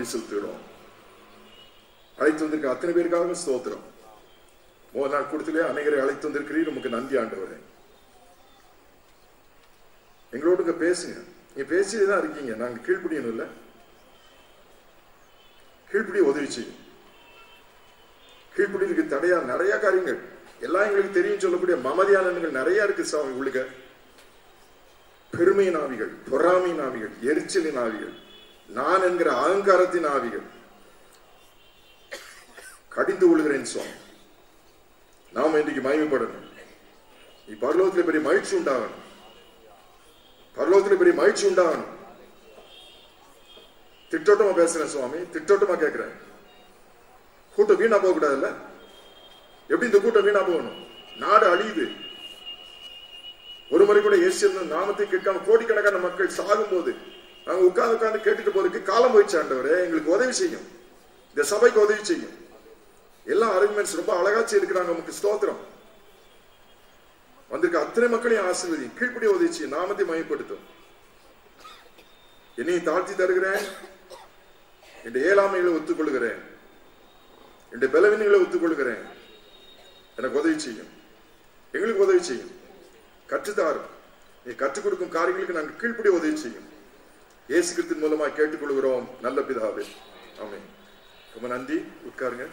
நன்றி செலுத்துகிறோம் அழைத்து வந்திருக்க அத்தனை பேருக்காக ஸ்தோத்திரம் முதல் நாள் கூட்டத்திலே அநேகரை அழைத்து வந்திருக்கிறீர் உமக்கு நன்றி ஆண்டவரே எங்களோடு இங்க பேசுங்க நீங்க பேசிட்டு தான் இருக்கீங்க நாங்க கீழ்ப்படியணும் இல்ல கீழ்ப்படிய உதவி செய்யும் கீழ்ப்படிக்கு தடையா நிறைய காரியங்கள் எல்லாம் எங்களுக்கு தெரியும் சொல்லக்கூடிய மமதியானங்கள் நிறைய இருக்கு சாமி உள்ளுக பெருமையின் ஆவிகள் பொறாமையின் ஆவிகள் எரிச்சலின் ஆவிகள் நான் என்கிற அகங்காரத்தின் ஆவிகள் கடிந்து கொள்கிறேன் சுவாமி நாம் இன்றைக்கு மகிமைப்படணும் நீ பரலோகத்தில் பெரிய மகிழ்ச்சி உண்டாகணும் பரலோகத்தில் பெரிய மகிழ்ச்சி உண்டாகணும் திட்டோட்டமா பேசுறேன் சுவாமி திட்டோட்டமா கேட்கிறேன் கூட்டம் வீணா போக கூடாதுல்ல எப்படி இந்த கூட்டம் வீணா போகணும் நாடு அழியுது ஒரு முறை கூட இயேசு நாமத்தை கேட்காம கோடிக்கணக்கான மக்கள் சாகும் போது நாங்க உட்கார்ந்து உட்கார்ந்து கேட்டுட்டு போறதுக்கு காலம் போயிடுச்சு ஆண்டவரே எங்களுக்கு உதவி செய்யும் இந்த சபைக்கு உதவி செய்யும் எல்லா அரேஞ்ச்மெண்ட்ஸ் ரொம்ப அழகாச்சு இருக்கிறாங்க உங்களுக்கு ஸ்தோத்திரம் வந்திருக்க அத்தனை மக்களையும் ஆசீர்வதி கீழ்ப்படி உதவி செய்யும் நாமத்தை மையப்படுத்தும் என்னையும் தாழ்த்தி தருகிறேன் என் ஏழாமைகளை ஒத்துக்கொள்கிறேன் என் பலவீனங்களை ஒத்துக்கொள்கிறேன் எனக்கு உதவி செய்யும் எங்களுக்கு உதவி செய்யும் கற்றுத்தாரும் நீ கற்றுக் கொடுக்கும் காரியங்களுக்கு நாங்கள் கீழ்ப்படி உதவி செய்யும் இயேசு கிறிஸ்தின் மூலமா கேட்டுக்கொள்கிறோம் நல்ல பிதாவே ஆமென் ரொம்ப நன்றி உட்காருங்க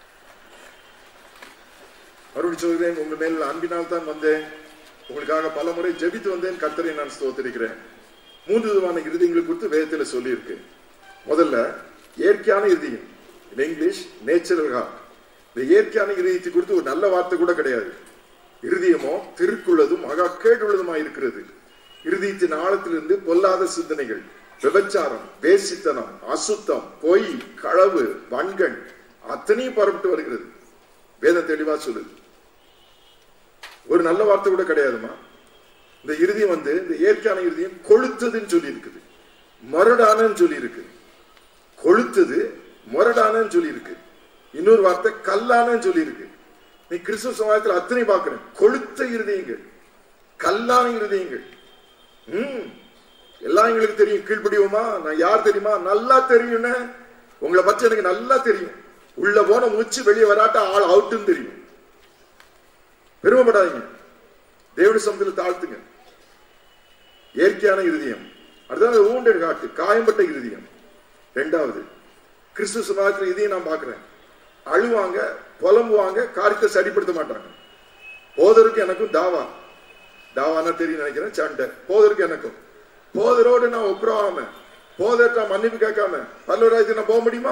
மறுபடி சொல்கிறேன் உங்க மேல் அன்பினால் தான் வந்தேன் உங்களுக்காக பல முறை ஜெபித்து வந்தேன் கர்த்தரை நான் ஸ்தோத்திரிக்கிறேன் மூன்று விதமான இருதயங்களை குறித்து வேதத்துல சொல்லியிருக்கு முதல்ல இயற்கையான இருதயம் in இங்கிலீஷ் நேச்சுரல் ஹார்ட் இந்த இயற்கையான இருதயத்தை குறித்து ஒரு நல்ல வார்த்தை கூட கிடையாது இருதயமோ திருக்குள்ளதும் மகா கேடுள்ளதுமா இருக்கிறது இருதயத்தின் ஆழத்திலிருந்து பொல்லாத சிந்தனைகள் விபச்சாரம் வேசித்தனம் அசுத்தம் பொய் களவு வன்கண் அத்தனையும் புறப்பட்டு வருகிறது வேதம் தெளிவா சொல்லுது ஒரு நல்ல வார்த்தை கூட கிடையாதுமா இந்த இறுதியம் வந்து இந்த இயற்கையான இறுதியம் கொளுத்ததுன்னு சொல்லி இருக்குது மரடானன்னு சொல்லி இருக்கு கொளுத்தது முரடானன்னு சொல்லி இருக்கு இன்னொரு வார்த்தை கல்லானன்னு சொல்லி இருக்கு நீ கிறிஸ்துவ சமுதாயத்தில் அத்தனை பார்க்கிறேன் கொளுத்த இருதயங்கள் கல்லான இருதயங்கள் ம் எல்லாம் எங்களுக்கு தெரியும் கீழ்ப்படிவோமா நான் யார் தெரியுமா நல்லா தெரியும்னு உங்களை பற்றி எனக்கு நல்லா தெரியும் உள்ள போன மூச்சு வெளியே வராட்ட ஆள் அவுட்டுன்னு தெரியும் பெருமைப்படாதீங்க தேவடி சமத்தில் தாழ்த்துங்க இயற்கையான இருதயம் அதுதான் ஊண்டட் காட்டு காயம்பட்ட இருதயம் ரெண்டாவது கிறிஸ்து சமாஜத்தில் இதையும் நான் பார்க்கிறேன் அழுவாங்க புலம்புவாங்க காரியத்தை சரிப்படுத்த மாட்டாங்க போதருக்கு எனக்கும் தாவா தாவானா தெரியும் நினைக்கிறேன் சண்டை போதருக்கு எனக்கும் போதரோடு நான் ஒப்புரவாம போதர்கிட்ட மன்னிப்பு கேட்காம பல்லவராஜ்யத்தை நான் போக முடியுமா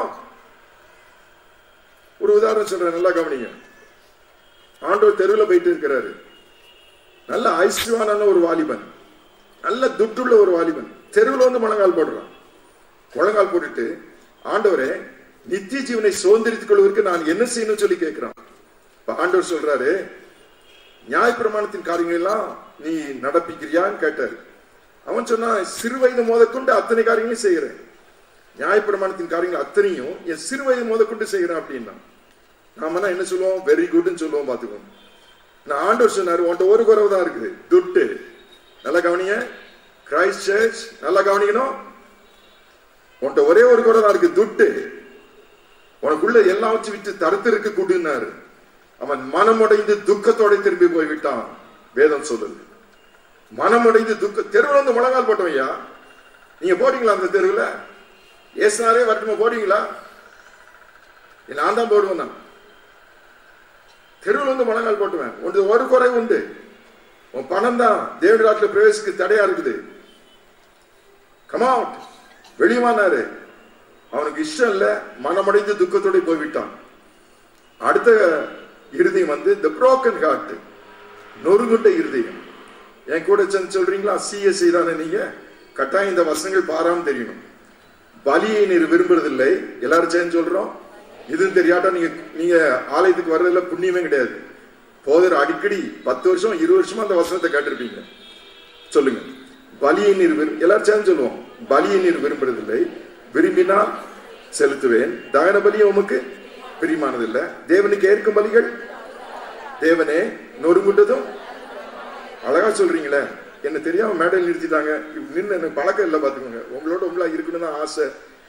ஒரு உதாரணம் சொல்றேன் நல்லா கவனிங்க ஆண்டவர் தெருவில் போயிட்டு இருக்கிறாரு நல்ல ஐஸ்வானான ஒரு வாலிபன் நல்ல துட்டுள்ள ஒரு வாலிபன் தெருவில் வந்து முழங்கால் போடுறான் முழங்கால் போட்டுட்டு ஆண்டவரே நித்திய ஜீவனை சுதந்திரித்துக் கொள்வதற்கு நான் என்ன செய்யணும்னு சொல்லி கேட்கிறான் இப்ப ஆண்டவர் சொல்றாரு நியாயப்பிரமாணத்தின் காரியங்கள் எல்லாம் நீ நடப்பிக்கிறியான்னு கேட்டாரு அவன் சொன்னா சிறு வயது முதற்கொண்டு அத்தனை காரியங்களையும் செய்யறேன் நியாயப்பிரமாணத்தின் காரியங்கள் அத்தனையும் என் சிறு வயது முதற்கொண்டு செய்யறேன் அப்படின்னா நாம என்ன சொல்லுவோம் வெரி குட்னு சொல்லுவோம் பாத்துக்கோங்க நான் ஆண்டவர் சொன்னாரு உன்ட்ட ஒரு குறவு தான் இருக்குது துட்டு நல்லா கவனிங்க கிரைஸ்ட் சர்ச் நல்லா கவனிக்கணும் உன்ட்ட ஒரே ஒரு குறை தான் இருக்கு துட்டு உனக்குள்ள எல்லாம் வச்சு விட்டு தடுத்து இருக்க கூடுனாரு அவன் மனமுடைந்து துக்கத்தோட திரும்பி போய்விட்டான் வேதம் சொல்லுது மனமுடைந்து துக்க தெருவில் வந்து முழங்கால் போட்டவையா நீங்க போட்டீங்களா அந்த தெருவில் ஏசுனாரே வரட்டுமா போட்டீங்களா நான் தான் போடுவேன் தான் தெருவில் வந்து முழங்கால் போட்டுவேன் உனது ஒரு குறை உண்டு உன் பணம் தான் தேவடி நாட்டில் பிரவேசிக்கு தடையா இருக்குது கமாவுட் வெளியுமானாரு அவனுக்கு இஷ்டம் இல்ல மனமடைந்து துக்கத்தோட போய்விட்டான் அடுத்த இருதயம் வந்து த புரோக்கன் ஹார்ட் நொறுங்குண்ட இருதயம் என் கூட சேர்ந்து சொல்றீங்களா சிஎஸ்ஐ தானே நீங்க கட்டாயம் இந்த வசனங்கள் பாராம தெரியணும் பலியை நீர் விரும்புறதில்லை எல்லாரும் சேர்ந்து சொல்றோம் இதுவும் தெரியாட்டா நீங்க நீங்க ஆலயத்துக்கு வர்றதுல புண்ணியமே கிடையாது போதர் அடிக்கடி பத்து வருஷம் இருபது வருஷமா அந்த வசனத்தை கேட்டிருப்பீங்க சொல்லுங்க பலியை நீர் விரும் எல்லாரும் சேர்ந்து சொல்லுவோம் பலியை நீர் விரும்புறதில்லை விரும்பினால் செலுத்துவேன் தகன பலியும் உமக்கு பிரியமானதில்லை தேவனுக்கு ஏற்கும் பலிகள் தேவனே நொறுங்குண்டதும் அழகா சொல்றீங்களே என்ன தெரியாம மேடையில் நிறுத்திட்டாங்க நின்று எனக்கு பழக்கம் இல்லை பாத்துக்கோங்க உங்களோட உங்களா இருக்கணும்னு தான் ஆசை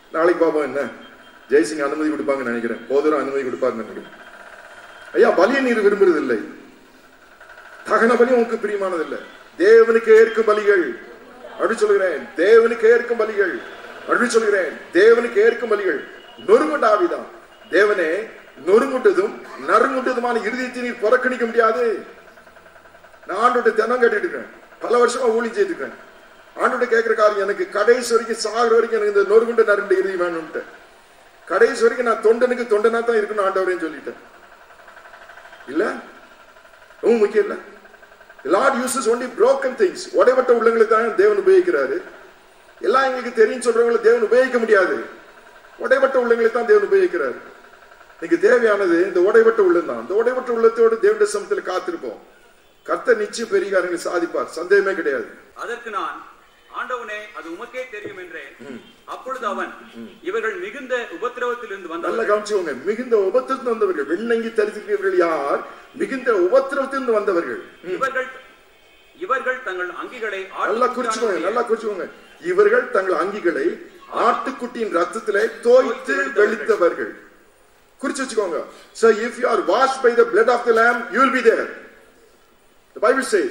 நாளைக்கு பாப்போம் என்ன ஜெய்சிங் அனுமதி கொடுப்பாங்கன்னு நினைக்கிறேன் போதரும் அனுமதி கொடுப்பாங்கன்னு நினைக்கிறேன் ஐயா பலியை நீர் விரும்புறது இல்லை தகன பலி உனக்கு பிரியமானதில்லை தேவனுக்கு ஏற்கும் பலிகள் அப்படி சொல்லுகிறேன் தேவனுக்கு ஏற்கும் பலிகள் அப்படி சொல்லுகிறேன் தேவனுக்கு ஏற்கும் பலிகள் நொறுங்குண்ட ஆவிதான் தேவனே நொறுங்குண்டதும் நறுங்குண்டதுமான இருதயத்தை நீர் புறக்கணிக்க முடியாது நான் ஆண்டோட தினம் கேட்டுட்டு இருக்கேன் பல வருஷமா ஊழி செய்துட்டு இருக்கேன் ஆண்டோட கேட்கிற காரியம் எனக்கு கடைசி வரைக்கும் சாகுற வரைக்கும் எனக்கு இந்த நொறுகுண்ட நறுண்ட இறுதி வேணும்ட்டு கடைசி வரைக்கும் நான் தொண்டனுக்கு தொண்டனா தான் இருக்கணும் ஆண்டவரேன்னு சொல்லிட்டேன் இல்ல ரொம்ப முக்கியம் இல்ல Lord uses only broken things உடைப்பட்ட உள்ளங்களை தான் தேவன் உபயோகிக்கிறாரு எல்லாம் எங்களுக்கு தெரியும் சொல்றவங்களை தேவன் உபயோகிக்க முடியாது உடைப்பட்ட உள்ளங்களை தான் தேவன் உபயோகிக்கிறாரு இன்னைக்கு தேவையானது இந்த உடைப்பட்ட உள்ளம் தான் இந்த உடைப்பட்ட உள்ளத்தோடு தேவனுடைய சமத்துல காத்திருப்போம் கர்த்தர் நிச்சயம் பெரிய காரியங்களை சாதிப்பார் சந்தேகமே கிடையாது அதற்கு நான் ஆண்டவனே அது உமக்கே தெரியும் என்றேன் அப்பொழுது அவன் இவர்கள் மிகுந்த உபத்திரவத்திலிருந்து நல்ல வந்தவர்கள் கவனிச்சுக்கோங்க மிகுந்த உபத்திரத்தில் வந்தவர்கள் வெண்ணங்கி தரிசிக்கிறவர்கள் யார் மிகுந்த உபத்திரத்திலிருந்து வந்தவர்கள் இவர்கள் இவர்கள் தங்கள் அங்கிகளை நல்லா குறிச்சுக்கோங்க நல்லா குறிச்சுக்கோங்க இவர்கள் தங்கள் அங்கிகளை ஆட்டுக்குட்டியின் ரத்தத்திலே தோய்த்து வெளுத்தவர்கள் குறிச்சு வச்சுக்கோங்க so if you are washed by the blood of the lamb you will be there the bible says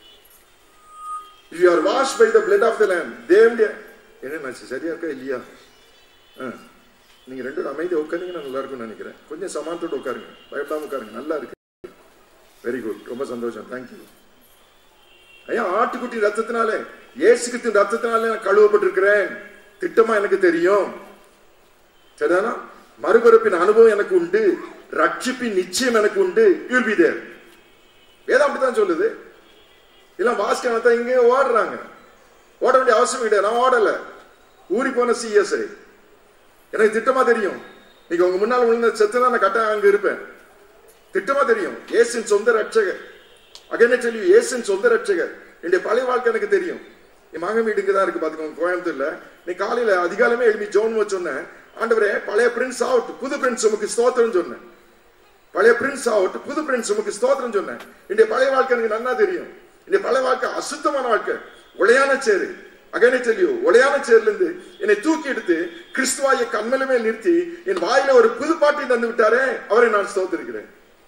if you are washed by the blood of the lamb தேவனுடைய என்ன சரியா இருக்கா இல்லையா ஆ. நீங்க ரெண்டு பேரும் அமைதியா உட்காந்தீங்கன்னா நல்லா இருக்கும்னு நினைக்கிறேன் கொஞ்சம் சமானத்தோட உட்காருங்க பயப்படாம உட்காருங்க நல்லா இருக்கு வெரி குட் ரொம்ப சந்தோஷம் தேங்க்யூ ஐயா ஆட்டுக்குட்டி ரத்தத்தினாலே இயேசுக்கித்தின் ரத்தத்தினாலே நான் கழுவப்பட்டிருக்கிறேன் திட்டமா எனக்கு தெரியும் சரிதானா மறுபிறப்பின் அனுபவம் எனக்கு உண்டு ரட்சிப்பின் நிச்சயம் எனக்கு உண்டு யூல் பி தேர் வேதம் அப்படித்தான் சொல்லுது இல்ல வாஸ்கன தான் இங்கே ஓடுறாங்க ஓட வேண்டிய அவசியம் கிடையாது நான் ஓடல ஊறி போன சிஎஸ்ஐ எனக்கு திட்டமா தெரியும் நீங்க உங்க முன்னால் விழுந்த செத்துனா நான் கட்டாயம் அங்க இருப்பேன் திட்டமா தெரியும் இயேசின் சொந்த ரட்சகர் அகன சொல்லி இயேசின் சொந்த ரட்சகர் என்னுடைய பழைய வாழ்க்கை எனக்கு தெரியும் என் மகன் வீடுக்கு தான் இருக்கு பாத்துக்கோங்க கோயம்புத்தூர்ல நீ காலையில அதிகாலமே எழுப்பி ஜோன் சொன்னேன் ஆண்டவரே பழைய பிரின்ஸ் அவுட் புது பிரின்ஸ் உமக்கு ஸ்தோத்திரம் சொன்னேன் பழைய பிரின்ஸ் அவுட் புது பிரின்ஸ் உமக்கு ஸ்தோத்திரம் சொன்னேன் என்னுடைய பழைய வாழ்க்கை எனக்கு நன்னா தெரியும் என்னுடைய பழைய வாழ்க்கை அசுத்தமான வாழ்க்கை உளையான சேரு அகனை தெளியோ உளையான சேர்ல இருந்து என்னை தூக்கி எடுத்து கிறிஸ்துவாய கண்மலை மேல் நிறுத்தி என் வாயில ஒரு புது பாட்டை தந்து விட்டாரே அவரை நான் ஸ்தோத்திருக்கிறேன்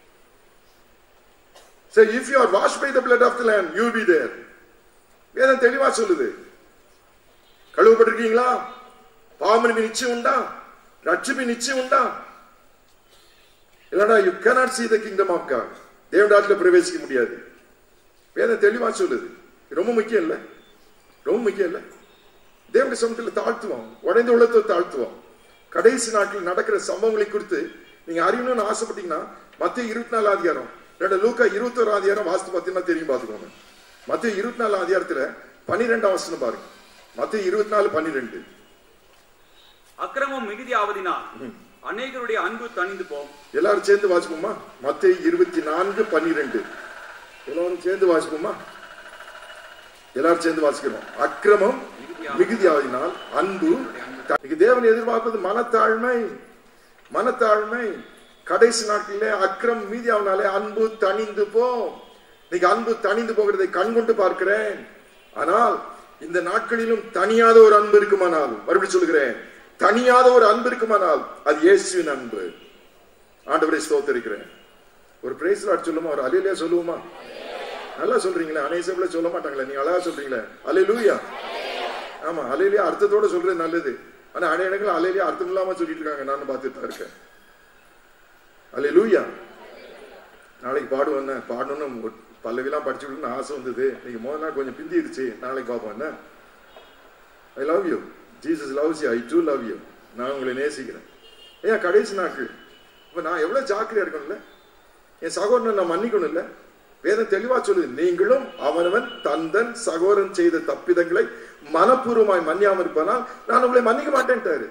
So if you are washed by the blood of the lamb, you will be there. வேதம் தெளிவா சொல்லுது கழுவப்பட்டிருக்கீங்களா பாவமனிப்பு நிச்சயம் உண்டா ரட்சிப்பு நிச்சயம் உண்டா இல்லடா you cannot see the kingdom of God தேவன் நாட்டில் பிரவேசிக்க முடியாது வேதம் தெளிவா சொல்லுது இது ரொம்ப முக்கியம் இல்ல ரொம்ப முக்கியம் இல்ல தேவனுடைய சமூகத்தில் தாழ்த்துவோம் உடைந்த உள்ளத்தை தாழ்த்துவோம் கடைசி நாட்களில் நடக்கிற சம்பவங்களை குறித்து நீங்க அறியணும்னு ஆசைப்பட்டீங்கன்னா மத்திய இருபத்தி நாலு அதிகாரம் ரெண்டு லூக்கா இருபத்தோரு அதிகாரம் வாஸ்து பார்த்தீங்கன்னா தெரியும் பார்த்துக்கோங்க மத்திய இருபத்தி நாலு அதிகாரத்துல பன்னிரெண்டாம் வசனம் பாருங்க மத்திய இருபத்தி நாலு பன்னிரெண்டு அக்கிரமம் மிகுதியாவதினால் அநேகருடைய அன்பு தணிந்து போம் எல்லாரும் சேர்ந்து வாசிப்போமா மத்திய இருபத்தி நான்கு பன்னிரெண்டு எல்லாரும் சேர்ந்து வாசிப்போமா எல்லாரும் சேர்ந்து வாசிக்கிறோம் அக்கிரமம் மிகுதியாவதினால் அன்பு த- இன்னைக்கு தேவன் எதிர்பார்ப்பது மனத்தாழ்மை மனத்தாழ்மை கடைசி நாட்களிலே அக்கிரம் மீதியாவனாலே அன்பு தணிந்து போ இன்னைக்கு அன்பு தணிந்து போகிறதை கண்கொண்டு பார்க்கிறேன் ஆனால் இந்த நாட்களிலும் தனியாத ஒரு அன்பு இருக்குமானால் மறுபடியும் சொல்கிறேன் தனியாத ஒரு அன்பு இருக்குமானால் அது இயேசுவின் அன்பு ஆண்டவரை ஸ்தோத்தரிக்கிறேன் ஒரு பிரைஸ் லாட் சொல்லுமா ஒரு அலையிலே சொல்லுவோமா நல்லா சொல்றீங்களே அனைசபிள சொல்ல மாட்டாங்களே நீங்க அழகா சொல்றீங்களே அலை லூயா ஆமா அலையிலேயே அர்த்தத்தோட சொல்றது நல்லது ஆனா அனைய இடங்கள் அலையிலேயே அர்த்தம் இல்லாம சொல்லிட்டு இருக்காங்க நானும் பார்த்துட்டு தான் இருக்கேன் அலை லூயா நாளைக்கு பாடுவேன் பாடணும்னு பல்லவிலாம் படிச்சுக்கணும்னு ஆசை வந்தது நீங்க முதல் நாள் கொஞ்சம் பிந்திடுச்சு நாளைக்கு பார்ப்போம் என்ன I love you Jesus loves you I too love you நான் உங்களை நேசிக்கிறேன் ஏன் கடைசி நாட்கள் இப்ப நான் எவ்வளவு ஜாக்கிரதையா இருக்கணும்ல என் சகோதரனை நான் மன்னிக்கணும் இல்ல வேதம் தெளிவா சொல்லுது நீங்களும் அவனவன் தந்தன் சகோதரன் செய்த தப்பிதங்களை மனப்பூர்வமாய் மன்னியாம இருப்பானால் நான் உங்களை மன்னிக்க மாட்டேன்ட்டாரு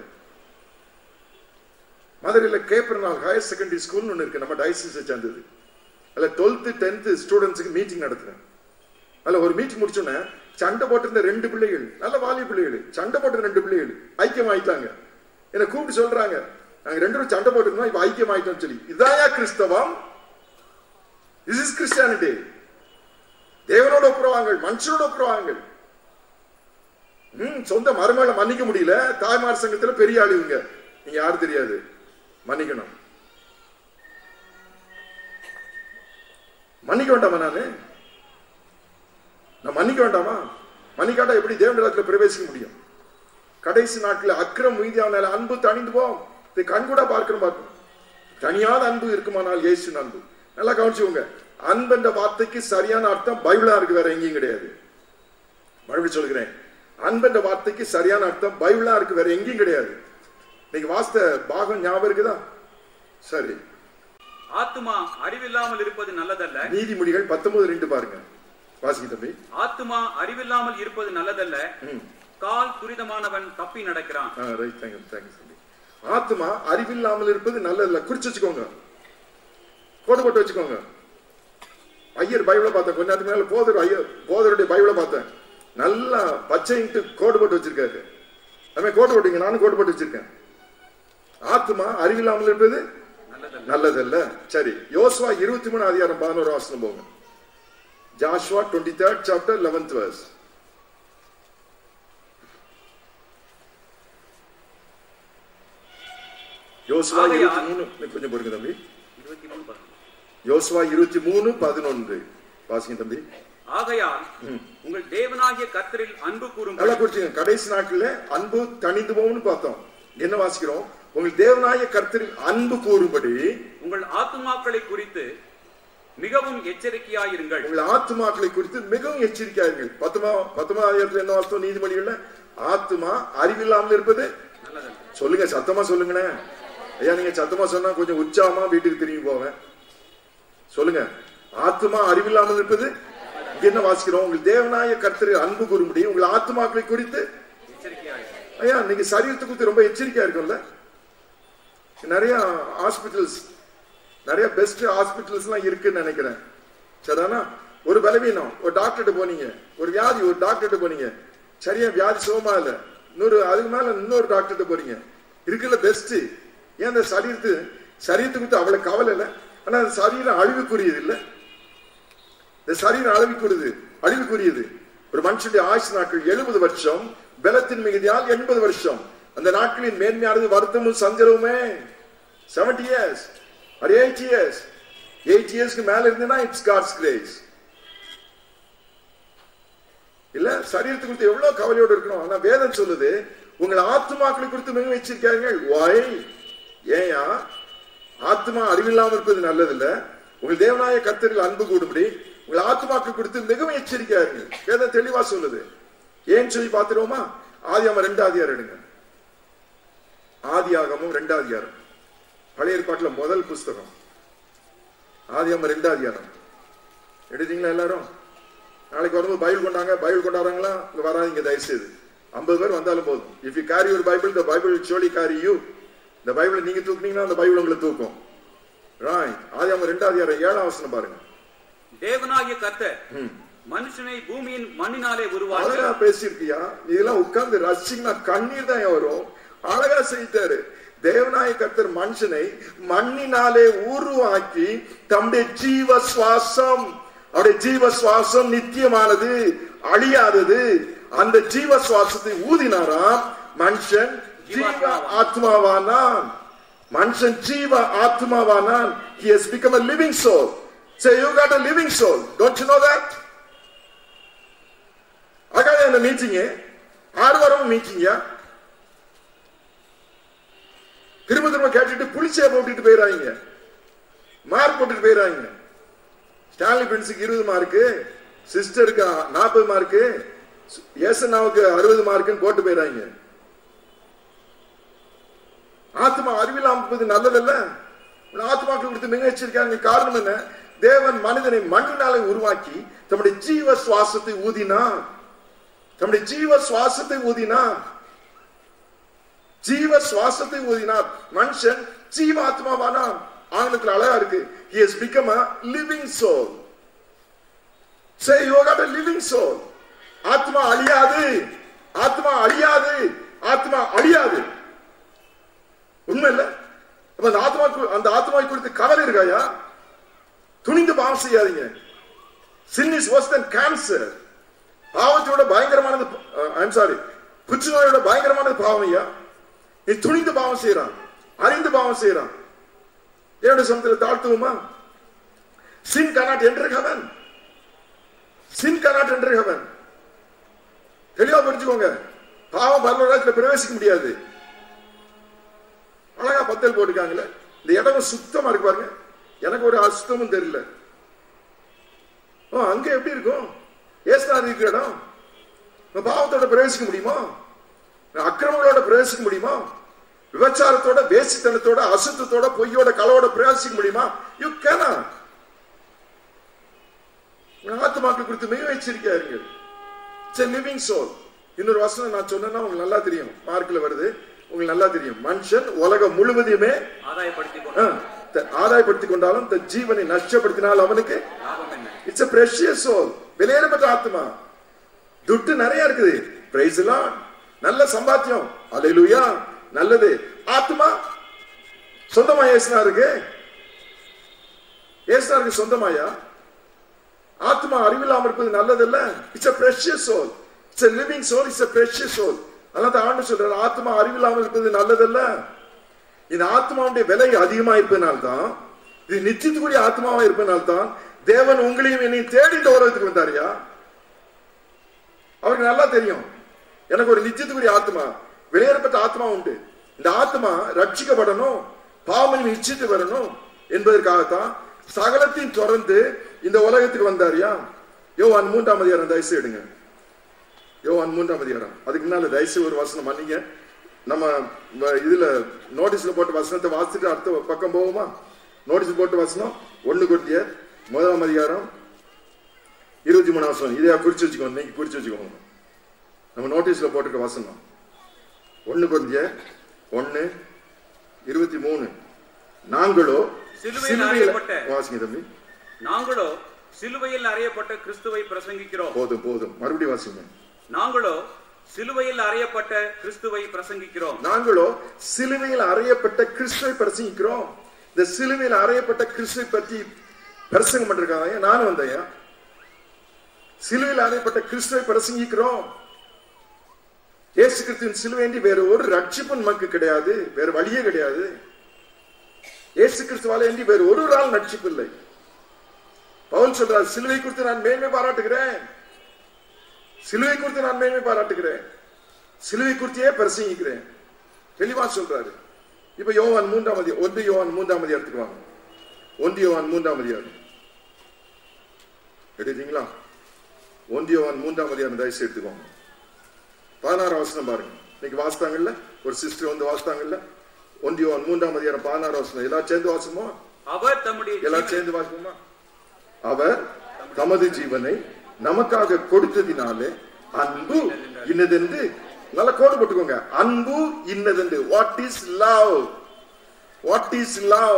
மதுரையில் கேப்பரனால் ஹையர் செகண்டரி ஸ்கூல்னு ஒன்று இருக்கு நம்ம டயசிஸை சேர்ந்தது அதில் டுவெல்த்து டென்த்து ஸ்டூடெண்ட்ஸுக்கு மீட்டிங் நடத்துறேன் அதில் ஒரு மீட்டிங் முடிச்சோன்னே சண்டை போட்டிருந்த ரெண்டு பிள்ளைகள் நல்ல வாலி பிள்ளைகள் சண்டை போட்ட ரெண்டு பிள்ளைகள் ஐக்கியம் ஆயிட்டாங்க என்னை கூப்பிட்டு சொல்றாங்க நாங்க ரெண்டு பேரும் சண்டை போட்டிருந்தோம் இப்ப ஐக்கியம் ஆயிட்டோம் சொல்லி இதாயா கிறிஸ்தவம் this இஸ் கிறிஸ்டியானிட்டி தேவனோட ஒப்புரவாங்கள் மனுஷனோட ஒப்புரவாங்கள் ம், சொந்த மருமகளை மன்னிக்க முடியல தாய்மார் சங்கத்துல பெரிய ஆளு இவங்க நீங்க யாரு தெரியாது மன்னிக்கணும் மன்னிக்க வேண்டாமா நானு நான் மன்னிக்க வேண்டாமா மன்னிக்காட்டா எப்படி தேவன் இடத்துல பிரவேசிக்க முடியும் கடைசி நாட்கள் அக்கிரம் மீதியான அன்பு தணிந்து போம் இதை கண் கூட பார்க்கணும் பார்க்கணும் தனியாத அன்பு இருக்குமானால் இயேசு அன்பு நல்லா கவனிச்சுக்கோங்க அன்பென்ற வார்த்தைக்கு சரியான அர்த்தம் பைபிளா இருக்கு வேற எங்கேயும் கிடையாது மறுபடியும் சொல்கிறேன் அன்பென்ற வார்த்தைக்கு சரியான அர்த்தம் பைபிளா இருக்கு வேற எங்கேயும் கிடையாது நீங்க வாஸ்த பாகம் ஞாபகம் இருக்குதா சரி ஆத்துமா அறிவில்லாமல் இருப்பது நல்லதல்ல நீதிமொழிகள் பத்தொன்பது ரெண்டு பாருங்க வாசிக்க தம்பி ஆத்துமா அறிவில்லாமல் இருப்பது நல்லதல்ல ம். கால் துரிதமானவன் தப்பி நடக்கிறான் ரைட் தேங்க்யூ தேங்க்யூ தம்பி ஆத்மா அறிவில்லாமல் இருப்பது நல்லதில்ல குறிச்சு வச்சுக்கோங்க கோடு போட்டு வச்சுக்கோங்க ஐயர் பைபிளை பார்த்தேன் கொஞ்ச நேரத்துக்கு மேல போதர் ஐயர் போதருடைய பைபிளை பார்த்தேன் நல்லா பச்சைன்ட்டு கோடு போட்டு வச்சிருக்காரு அதுமே கோடு போட்டீங்க நானும் கோடு போட்டு வச்சிருக்கேன் ஆத்மா அறிவில்லாமல் இருப்பது நல்லதல்ல நல்லதல்ல சரி யோசுவா இருபத்தி மூணு அதிகாரம் பதினோரு வாசனம் போங்க Joshua twenty third chapter eleventh verse யோசுவா ஆகையால் இருபத்தி மூணு கொஞ்சம் பொறுங்க தம்பி இருபத்தி மூணு பதினொன்று. யோசுவா இருபத்தி மூணு பதினொன்று வாசிங்க தம்பி ஆகையால் உங்கள் தேவனாகிய கர்த்தரில் அன்பு கூறும் நல்லா குறிச்சுங்க கடைசி நாட்கள்ல அன்பு தணிந்து போகும்னு பார்த்தோம் என்ன வாசிக்கிறோம் உங்கள் தேவனாய கர்த்தரில் அன்பு கூறும்படி உங்கள் ஆத்துமாக்களை குறித்து மிகவும் எச்சரிக்கையாயிருங்கள் உங்கள் ஆத்துமாக்களை குறித்து மிகவும் எச்சரிக்கையாயிருங்கள் பத்துமா பத்துமா அதிகாரத்துல என்ன வார்த்தோம் நீதிமொழிகள்ல ஆத்துமா அறிவில்லாமல் இருப்பது நல்லதல்ல சொல்லுங்க சத்தமா சொல்லுங்கண்ணே ஐயா நீங்க சத்தமா சொன்னா கொஞ்சம் உற்சாகமா வீட்டுக்கு திரும்பி போவேன் சொல்லுங்க ஆத்துமா அறிவில்லாமல் இருப்பது இங்க என்ன வாசிக்கிறோம் உங்கள் தேவனாய கர்த்தரை அன்பு கூறும்படி உங்கள் ஆத்துமாக்களை குறித்து எச்சரிக்கையாயிருங்கள் ஐயா நீங்க சரீரத்தை குறித்து ரொம்ப எச்சரிக்கையா இருக்கும்ல நிறைய ஹாஸ்பிட்டல்ஸ் நிறைய பெஸ்ட் ஹாஸ்பிட்டல்ஸ்லாம் இருக்குன்னு நினைக்கிறேன் சரிதானா ஒரு பலவீனம் ஒரு டாக்டர்கிட்ட போனீங்க ஒரு வியாதி ஒரு டாக்டர்கிட்ட போனீங்க சரியா வியாதி சுகமா இல்ல இன்னொரு அதுக்கு மேல இன்னொரு டாக்டர்கிட்ட போறீங்க இருக்குல்ல பெஸ்ட் ஏன் அந்த சரீரத்து சரீரத்தை குறித்து அவ்வளவு கவலை இல்லை ஆனா அந்த சரீரம் அழிவுக்குரியது இல்லை இந்த சரீரம் அழிவுக்குரியது அழிவுக்குரியது ஒரு மனுஷனுடைய ஆயுசு நாட்கள் எழுபது வருஷம் பலத்தின் மிகுதியால் எண்பது வருஷம் அந்த நாட்களின் மேன்மையானது வருத்தமும் சஞ்சலவுமே செவன்டி இயர்ஸ் ஒரு எயிட் இயர்ஸ் எயிட் இயர்ஸ்க்கு மேல இருந்தேன்னா இட்ஸ் காட்ஸ் கிரேஸ் இல்ல சரீரத்தை குறித்து எவ்வளவு கவலையோடு இருக்கணும் ஆனா வேதம் சொல்லுது உங்கள் ஆத்மாக்களை குறித்து மிகவும் வச்சிருக்காங்க வாய் ஏயா ஆத்மா அறிவில்லாமல் இருப்பது நல்லதில்ல உங்கள் தேவனாய கர்த்தரில் அன்பு கூடும்படி உங்கள் ஆத்மாக்கள் குறித்து மிகவும் எச்சரிக்கையாருங்கள் வேதம் தெளிவா சொல்லுது ஏன் சொல்லி பார்த்துருவோமா ஆதியாம ரெண்டாதியார் எடுங்க ஆதியாகமும் ரெண்டாதியாரம் பழைய ஏற்பாட்டுல முதல் புஸ்தகம் ஆதியாம ரெண்டாதியாரம் எடுத்தீங்களா எல்லாரும் நாளைக்கு வரும்போது பைபிள் கொண்டாங்க பைபிள் கொண்டாடுறாங்களா இங்க வராதீங்க தயவுசெய்து ஐம்பது பேர் வந்தாலும் போதும் if you carry your Bible the Bible should carry you இந்த பைபிளை நீங்க தூக்குனீங்கன்னா அந்த பைபிள் உங்களை தூக்கும் ராய் ஆதியாம ரெண்டாவது அதிகாரம் ஏழாம் வசனம் பாருங்க தேவனாகிய கர்த்தர் மனுஷனை பூமியின் மண்ணினாலே உருவாக்கி அழகா பேசியிருக்கியா இதெல்லாம் உட்கார்ந்து ரசிங்கன்னா கண்ணீர் தான் வரும் அழகா செய்தாரு தேவநாய கர்த்தர் மனுஷனை மண்ணினாலே உருவாக்கி தம்முடைய ஜீவ சுவாசம் அவருடைய ஜீவ சுவாசம் நித்தியமானது அழியாதது அந்த ஜீவ சுவாசத்தை ஊதினாராம் மனுஷன் ஜீவ ஆத்மாவானான் மனுஷன் ஜீவ ஆத்மாவானான் he has become a living soul say you got a living soul don't you know that அகாத அந்த மீட்டிங் ஆறு வாரம் மீட்டிங்க திரும்ப திரும்ப கேட்டுட்டு புளிச்சே போட்டுட்டு போயிடாங்க மார்க் போட்டுட்டு போயிடாங்க ஸ்டான்லி பிரின்ஸுக்கு இருபது மார்க்கு சிஸ்டருக்கு நாற்பது மார்க்கு ஏசனாவுக்கு அறுபது மார்க்குன்னு போட்டு போயிடாங்க ஆத்மா அறிவில்லாம நல்லதல்ல ஆத்மாக்கள் கொடுத்து மிக எச்சரிக்கையாக காரணம் என்ன தேவன் மனிதனை மண்ணினாலே உருவாக்கி தம்முடைய ஜீவ சுவாசத்தை ஊதினார் தம்முடைய ஜீவ சுவாசத்தை ஊதினார் ஜீவ சுவாசத்தை ஊதினார் மனுஷன் ஜீவாத்மாவானான் ஆங்கிலத்தில் அழகா இருக்கு he has become a living soul say you got a living soul ஆத்மா அழியாது ஆத்மா அழியாது ஆத்மா அழியாது உண்மை இல்ல அப்ப அந்த ஆத்மா அந்த ஆத்மா குறித்து கவலை இருக்காயா துணிந்து பாவம் செய்யாதீங்க sin is worse than cancer பாவத்தோட பயங்கரமானது ஐம் சாரி புற்றுநோயோட பயங்கரமான பாவம் ஐயா நீ துணிந்து பாவம் செய்யறான் அறிந்து பாவம் செய்யறான் என்னுடைய சமத்துல தாழ்த்துவோமா sin cannot enter heaven sin cannot enter heaven தெளிவா புரிஞ்சுக்கோங்க பாவம் பரலோகத்துல பிரவேசிக்க முடியாது அழகா பத்தல் போட்டுருக்காங்களே இந்த இடம் சுத்தமா இருக்கு பாருங்க எனக்கு ஒரு அசுத்தமும் தெரியல ஓ அங்க எப்படி இருக்கும் ஏசுநாதர் இருக்கிற இடம் நான் பாவத்தோட பிரவேசிக்க முடியுமா நான் அக்கிரமங்களோட பிரவேசிக்க முடியுமா விபச்சாரத்தோட வேசித்தனத்தோட அசுத்தத்தோட பொய்யோட கலவோட பிரவேசிக்க முடியுமா யூ கேனா ஆத்மாக்கள் குறித்து மிக எச்சரிக்கையா இருங்க இட்ஸ் லிவிங் சோல் இன்னொரு வசனம் நான் சொன்னேன்னா உங்களுக்கு நல்லா தெரியும் மார்க்ல வருது உங்களுக்கு நல்லா தெரியும் மனுஷன் உலகம் முழுவதையுமே ஆதாயப்படுத்திக் ஆ, கொண்டு த- ஆதாயப்படுத்திக் கொண்டாலும் தன் ஜீவனை நஷ்டப்படுத்தினால் அவனுக்கு லாபம் என்ன இட்ஸ் a precious soul வெளியேறப்பட்ட ஆத்மா துட்டு நிறைய இருக்குது பிரைஸ் எல்லாம் நல்ல சம்பாத்தியம் அலையிலுயா நல்லது ஆத்மா சொந்தமா ஏசுனா இருக்கு ஏசுனாருக்கு சொந்தமாயா ஆத்மா அறிவில்லாம இருப்பது நல்லதல்ல it's a precious soul it's a living soul it's a precious soul அதனால தான் ஆண்டு சொல்றாரு ஆத்மா அறிவில்லாமல் இருப்பது நல்லதல்ல இந்த ஆத்மாவுடைய விலை அதிகமா இருப்பதனால்தான் இது நிச்சயத்துக்குரிய ஆத்மாவா இருப்பதனால்தான் தேவன் உங்களையும் என்னையும் தேடி இந்த உலகத்துக்கு வந்தாருயா அவருக்கு நல்லா தெரியும் எனக்கு ஒரு நிச்சயத்துக்குரிய ஆத்மா வெளியேறப்பட்ட ஆத்மா உண்டு இந்த ஆத்மா ரட்சிக்கப்படணும் பாவம் நிச்சயத்து வரணும் என்பதற்காகத்தான் சகலத்தையும் தொடர்ந்து இந்த உலகத்துக்கு வந்தாருயா யோவான் மூன்றாம் அதிகாரம் தயசு எடுங்க யோவான் மூன்றாம் அதிகாரம் அதுக்கு முன்னால தயசு ஒரு வசனம் மன்னிங்க நம்ம வ- இதுல நோட்டீஸ்ல போட்ட வசனத்தை வாசிச்சுட்டு அடுத்த பக்கம் போவோமா நோட்டீஸ் போட்ட வசனம் ஒண்ணு கொடுத்திய முதலாம் அதிகாரம் இருபத்தி மூணாம் வசனம் இதையா குறிச்சு வச்சுக்கோங்க இன்னைக்கு குறிச்சு வச்சுக்கோங்க நம்ம நோட்டீஸ்ல போட்டிருக்க வசனம் ஒண்ணு கொடுத்திய ஒண்ணு இருபத்தி மூணு நாங்களோ சிலுவையில் சிலுவையில் அறையப்பட்ட- வாசிங்க தம்பி நாங்களோ சிலுவையில் அறையப்பட்ட கிறிஸ்துவை பிரசங்கிக்கிறோம் போதும் போதும் மறுபடியும் வாசிங்க நாங்களோ சிலுவையில் அறையப்பட்ட கிறிஸ்துவை பிரசங்கிக்கிறோம் நாங்களோ சிலுவையில் அறையப்பட்ட கிறிஸ்துவை பிரசங்கிக்கிறோம் இந்த சிலுவையில் அறையப்பட்ட கிறிஸ்துவை பற்றி பிரசங்கம் பண்றாங்க நானும் வந்தையா சிலுவையில் அறையப்பட்ட கிறிஸ்துவை பிரசங்கிக்கிறோம் இயேசு கிறிஸ்துவின் சிலுவையன்றி வேற ஒரு ரட்சிப்பு நமக்கு கிடையாது வேற வழியே கிடையாது இயேசு கிறிஸ்துவால அன்றி வேற ஒரு நாள் ரட்சிப்பு இல்லை பவுல் சொல்றார் சிலுவை குறித்து நான் மேன்மை பாராட்டுகிறேன் சிலுவை குறித்து நான் மேன்மை பாராட்டுகிறேன் சிலுவை குறித்தியே பிரசங்கிக்கிறேன் தெளிவா சொல்றாரு இப்ப யோவான் மூன்றாம் அதிகாரம் ஒன்று யோவான் மூன்றாம் அதிகாரத்துக்கு வாங்க ஒன்று யோவான் மூன்றாம் அதிகாரம் எடுத்தீங்களா ஒன்று யோவான் மூன்றாம் அதிகாரம் தயவுசு எடுத்துக்கோங்க பதினாறு வசனம் பாருங்க இன்னைக்கு வாசித்தாங்கல்ல ஒரு சிஸ்டர் வந்து வாசித்தாங்கல்ல ஒன்று யோவான் மூன்றாம் அதிகாரம் பதினாறு வசனம் எல்லாரும் சேர்ந்து வாசமா அவர் தம்முடைய எல்லாரும் ஜீவனை- சேர்ந்து வாசிப்போமா அவர் தமது ஜீவனை நமக்காக கொடுத்ததினாலே அன்பு இன்னதென்று நல்ல கோடு போட்டுக்கோங்க அன்பு இன்னதென்று what is love what is love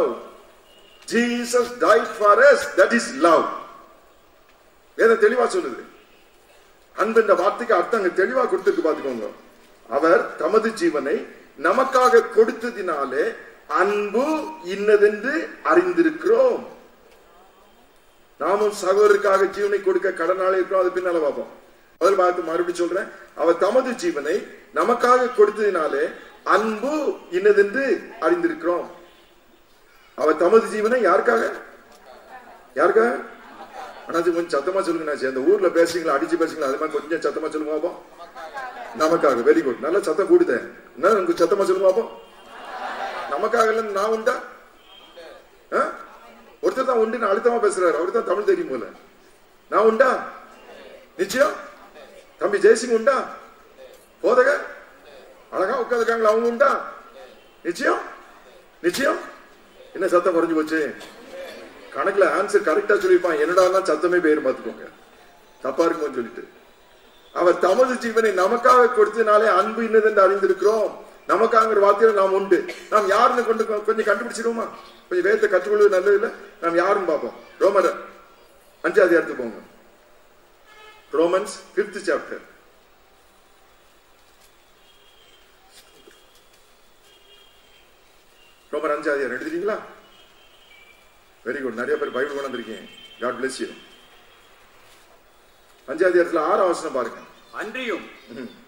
Jesus died for us that is love வேத தெளிவா சொல்லுது அன்பு என்ற வார்த்தைக்கு அர்த்தம் அங்க தெளிவா கொடுத்துருக்கு பாத்துக்கோங்க அவர் தமது ஜீவனை நமக்காக கொடுத்ததினாலே அன்பு இன்னதென்று அறிந்திருக்கிறோம் நாமும் சகோதரருக்காக ஜீவனை கொடுக்க கடனாளி இருக்கிறோம் அது பின்னால பார்ப்போம் முதல் பார்த்து மறுபடியும் சொல்றேன் அவர் தமது ஜீவனை நமக்காக கொடுத்ததினாலே அன்பு இன்னதென்று அறிந்திருக்கிறோம் அவர் தமது ஜீவனை யாருக்காக யாருக்காக ஆனா அது கொஞ்சம் சத்தமா சொல்லுங்க நான் அந்த ஊர்ல பேசுறீங்களா அடிச்சு பேசுறீங்களா அது மாதிரி கொஞ்சம் சத்தமா சொல்லுங்க பாப்போம் நமக்காக வெரி குட் நல்ல சத்தம் கூடுதேன் என்ன உங்களுக்கு சத்தமா சொல்லுங்க பாப்போம் நமக்காக இல்ல நான் உண்டா ஆ? ஒருத்தர் தான் உண்டு அழுத்தமா பேசுறாரு அவருக்கு தான் தமிழ் தெரியும் போல நான் உண்டா நிச்சயம் தம்பி ஜெயசிங் உண்டா போதக அழகா உட்காந்துருக்காங்களா அவங்க உண்டா நிச்சயம் நிச்சயம் என்ன சத்தம் குறைஞ்சு போச்சு கணக்குல ஆன்சர் கரெக்டா சொல்லியிருப்பான் என்னடா சத்தமே பேர் பார்த்துக்கோங்க தப்பா இருக்கும்னு சொல்லிட்டு அவர் தமது ஜீவனை நமக்காக கொடுத்ததுனாலே அன்பு இன்னதென்று அறிந்திருக்கிறோம் நமக்காங்கிற வார்த்தையில நாம் உண்டு நாம் யாருன்னு கொண்டு கொஞ்சம் கண்டுபிடிச்சிருவோமா கொஞ்சம் வேதத்தை கற்றுக்கொள்வது நல்லது இல்ல நாம் யாருன்னு பார்ப்போம் ரோமர் அஞ்சாவது இடத்துக்கு போங்க ரோமன்ஸ் பிப்த் சாப்டர் ரோமர் அஞ்சாவது அதிகாரம் எடுத்துட்டீங்களா வெரி குட் நிறைய பேர் பைபிள் கொண்டு வந்திருக்கீங்க காட் பிளஸ் யூ அஞ்சாவது இடத்துல ஆறு அவசரம் பாருங்க அன்றியும்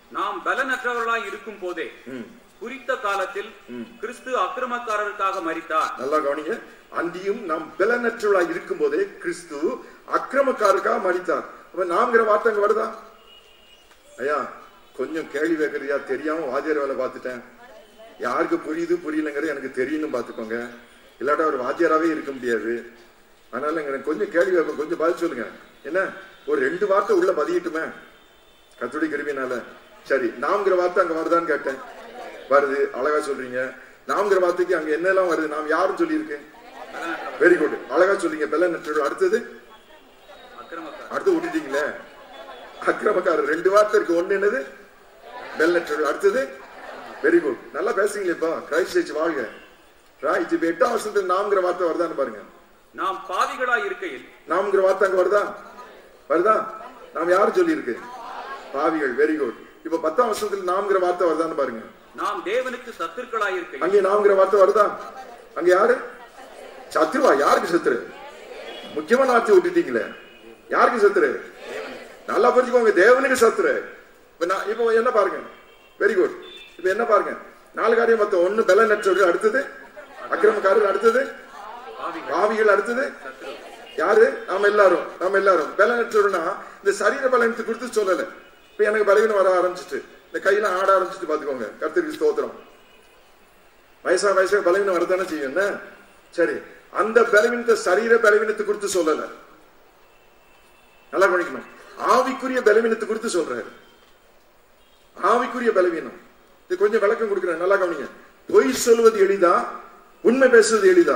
நாம் பலனற்றவர்களாய் இருக்கும் போதே ம். குறித்த காலத்தில் கிறிஸ்து அக்கிரமக்காரருக்காக மரித்தார் நல்லா கவனிங்க அந்தியும் நாம் பலனற்றவளா இருக்கும் போதே கிறிஸ்து அக்கிரமக்காருக்காக மறித்தார் அப்ப நாம்ங்கிற வார்த்தை அங்க வருதா ஐயா கொஞ்சம் கேள்வி கேட்கறியா தெரியாம வாத்தியார் வேலை பார்த்துட்டேன் யாருக்கு புரியுது புரியலங்கிறது எனக்கு தெரியும்னு பார்த்துக்கோங்க இல்லாட்டா ஒரு வாத்தியாராவே இருக்க முடியாது அதனால எனக்கு கொஞ்சம் கேள்வி கேட்க கொஞ்சம் பதில் சொல்லுங்க என்ன ஒரு ரெண்டு வார்த்தை உள்ள பதியட்டுமே கத்துடி கிருமினால சரி நாம்ங்கிற வார்த்தை அங்க வருதான்னு கேட்டேன் வருது அழகா சொல்றீங்க நாம்ங்கிற வார்த்தைக்கு அங்க என்னெல்லாம் வருது நாம் யாரும் சொல்லியிருக்கு வெரி குட் அழகா சொல்றீங்க பெல்ல நட்டு அடுத்தது அக்கிரமக்காரர் அடுத்து விட்டுட்டீங்களே அக்கிரமக்காரர் ரெண்டு வார்த்தை இருக்கு ஒண்ணு என்னது பெல் நட்டு அடுத்தது வெரி குட் நல்லா பேசுறீங்களே இப்போ கிரைஸ்ட் சர்ச் வாழ்க ரைட் இப்ப எட்டாம் வருஷத்துல நாம்ங்கிற வார்த்தை வருதான்னு பாருங்க நாம் பாவிகளாய் இருக்கையில் நாம்ங்கிற வார்த்தை அங்க வருதா வருதா நாம் யாரும் சொல்லியிருக்கு பாவிகள் வெரி குட் இப்ப பத்தாம் வருஷத்துல நாம்ங்கிற வார்த்தை வருதான்னு பாருங்க நாம் தேவனுக்கு சத்துருக்களாய் இருக்கையில் அங்கே நாம்ங்கிற வார்த்தை வருதா அங்க யாரு சத்ருவா யாருக்கு சத்துரு முக்கியமான வார்த்தை விட்டுட்டீங்களே யாருக்கு சத்துரு நல்லா புரிஞ்சுக்கோங்க தேவனுக்கு சத்துரு இப்ப நான் இப்போ என்ன பாருங்க வெரி குட் இப்ப என்ன பாருங்க நாலு காரியம் மொத்தம் ஒண்ணு பல நற்றவர்கள் அடுத்தது அக்கிரமக்காரர் அடுத்தது பாவிகள் பாவிகள் அடுத்தது சத்துரு யாரு நாம எல்லாரும் நாம எல்லாரும் பலனற்றவர்னா இந்த சரீர பலனத்தை குறித்து சொல்லல இப்ப எனக்கு பலவீனம் வர ஆரம்பிச்சிட்டு இந்த கையில ஆட ஆரம்பிச்சிட்டு பாத்துக்கோங்க கர்த்தருக்கு ஸ்தோத்திரம் வயசா வயசா பலவீனம் வரதானே செய்யும் என்ன சரி அந்த பலவீனத்தை சரீர பலவீனத்தை குறித்து சொல்லல நல்லா கவனிக்கணும் ஆவிக்குரிய பலவீனத்தை குறித்து சொல்றாரு ஆவிக்குரிய பலவீனம் இது கொஞ்சம் விளக்கம் கொடுக்கிறேன் நல்லா கவனிங்க பொய் சொல்வது எளிதா உண்மை பேசுவது எளிதா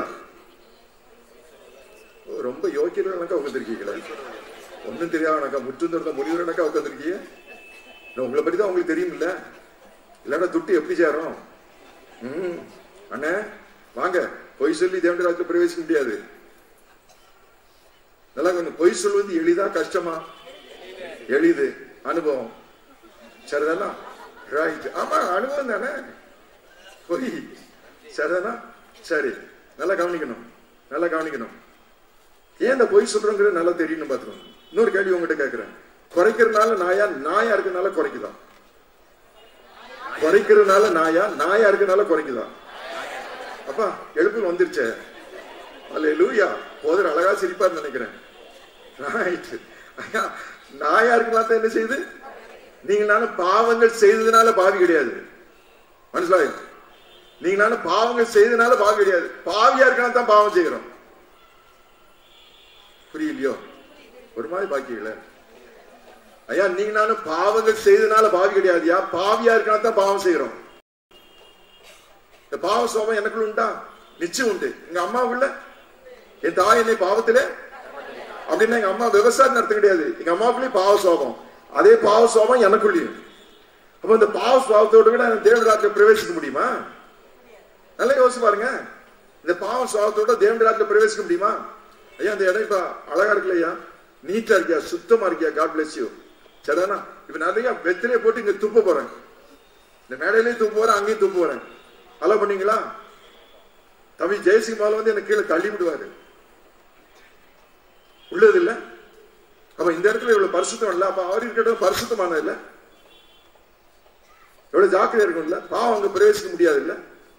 ஓ, ரொம்ப யோக்கியர்களாக்கா உட்காந்துருக்கீங்களே ஒன்றும் தெரியாதனாக்கா முற்றும் திறந்த முடிவுறனாக்கா உட்காந்துருக்கீங்க நான் உங்களை பத்தி தான் உங்களுக்கு தெரியுமில்ல இல்லைன்னா துட்டு எப்படி சேரும் ம் அண்ணே வாங்க பொய் சொல்லி தேவண்ட ராஜ்யத்தில் பிரவேசிக்க முடியாது நல்லா கொஞ்சம் பொய் சொல்வது எளிதா கஷ்டமா எளிது அனுபவம் சரிதானா ரைட் ஆமா அனுபவம் தானே பொய் சரிதானா சரி நல்லா கவனிக்கணும் நல்லா கவனிக்கணும் ஏன் இந்த பொய் சொல்றோங்கிறது நல்லா தெரியணும் பாத்துக்கணும் இன்னொரு கேள்வி உங்ககிட்ட கேட்கிறேன் குறைக்கிறதுனால நாயா நாயா இருக்கனால குறைக்குதா குறைக்கிறதுனால நாயா நாயா இருக்கனால குறைக்குதா அப்பா எழுப்புன்னு வந்துருச்சே அல்ல லூயா போதர் அழகா சிரிப்பான்னு நினைக்கிறேன் ரைட் ஐயா நாயா இருக்கலாம் தான் என்ன செய்யுது நீங்க நானும் பாவங்கள் செய்ததுனால பாவி கிடையாது மனசிலாய் நீங்க நானும் பாவங்கள் செய்ததுனால பாவி கிடையாது பாவியா இருக்கலாம் தான் பாவம் செய்கிறோம் புரியலையோ ஒரு மாதிரி பாக்கியல ஐயா நீங்க நானும் பாவங்கள் செய்ததுனால பாவி கிடையாதுயா பாவியா இருக்கலாம் தான் பாவம் செய்யறோம் இந்த பாவ சோபம் எனக்குள்ள உண்டா நிச்சயம் உண்டு எங்க அம்மாவுக்குள்ள என் தாய் என்னை பாவத்திலே அப்படின்னா எங்க அம்மா விவசாயம் நடத்த கிடையாது எங்க அம்மாவுக்குள்ளேயும் பாவ சோபம் அதே பாவ சோபம் எனக்குள்ளேயும் அப்ப இந்த பாவ சுவாபத்தோட கூட தேவராஜ்ல பிரவேசிக்க முடியுமா நல்லா யோசிச்சு பாருங்க இந்த பாவ சுவாபத்தோட தேவராஜ்ல பிரவேசிக்க முடியுமா ஐயா அந்த இடம் இப்ப அழகா இருக்குல்ல ஐயா நீட்டா இருக்கியா சுத்தமா இருக்கியா காட் பிளஸ் யூ சரிதானா இப்ப நிறைய வெத்திலே போட்டு இங்க துப்ப போறேன் இந்த மேடையிலயும் துப்ப போறேன் அங்கேயும் துப்ப போறேன் அலோ பண்ணீங்களா தம்பி ஜெயசிங் மால வந்து எனக்கு கீழே தள்ளி விடுவாரு உள்ளது இல்ல அப்ப இந்த இடத்துல இவ்வளவு பரிசுத்தம் இல்ல அப்ப அவர் இருக்கிற பரிசுத்தமான இல்ல எவ்வளவு ஜாக்கிரதை இருக்கும் இல்ல பாவம் அங்க பிரவேசிக்க முடியாது இல்ல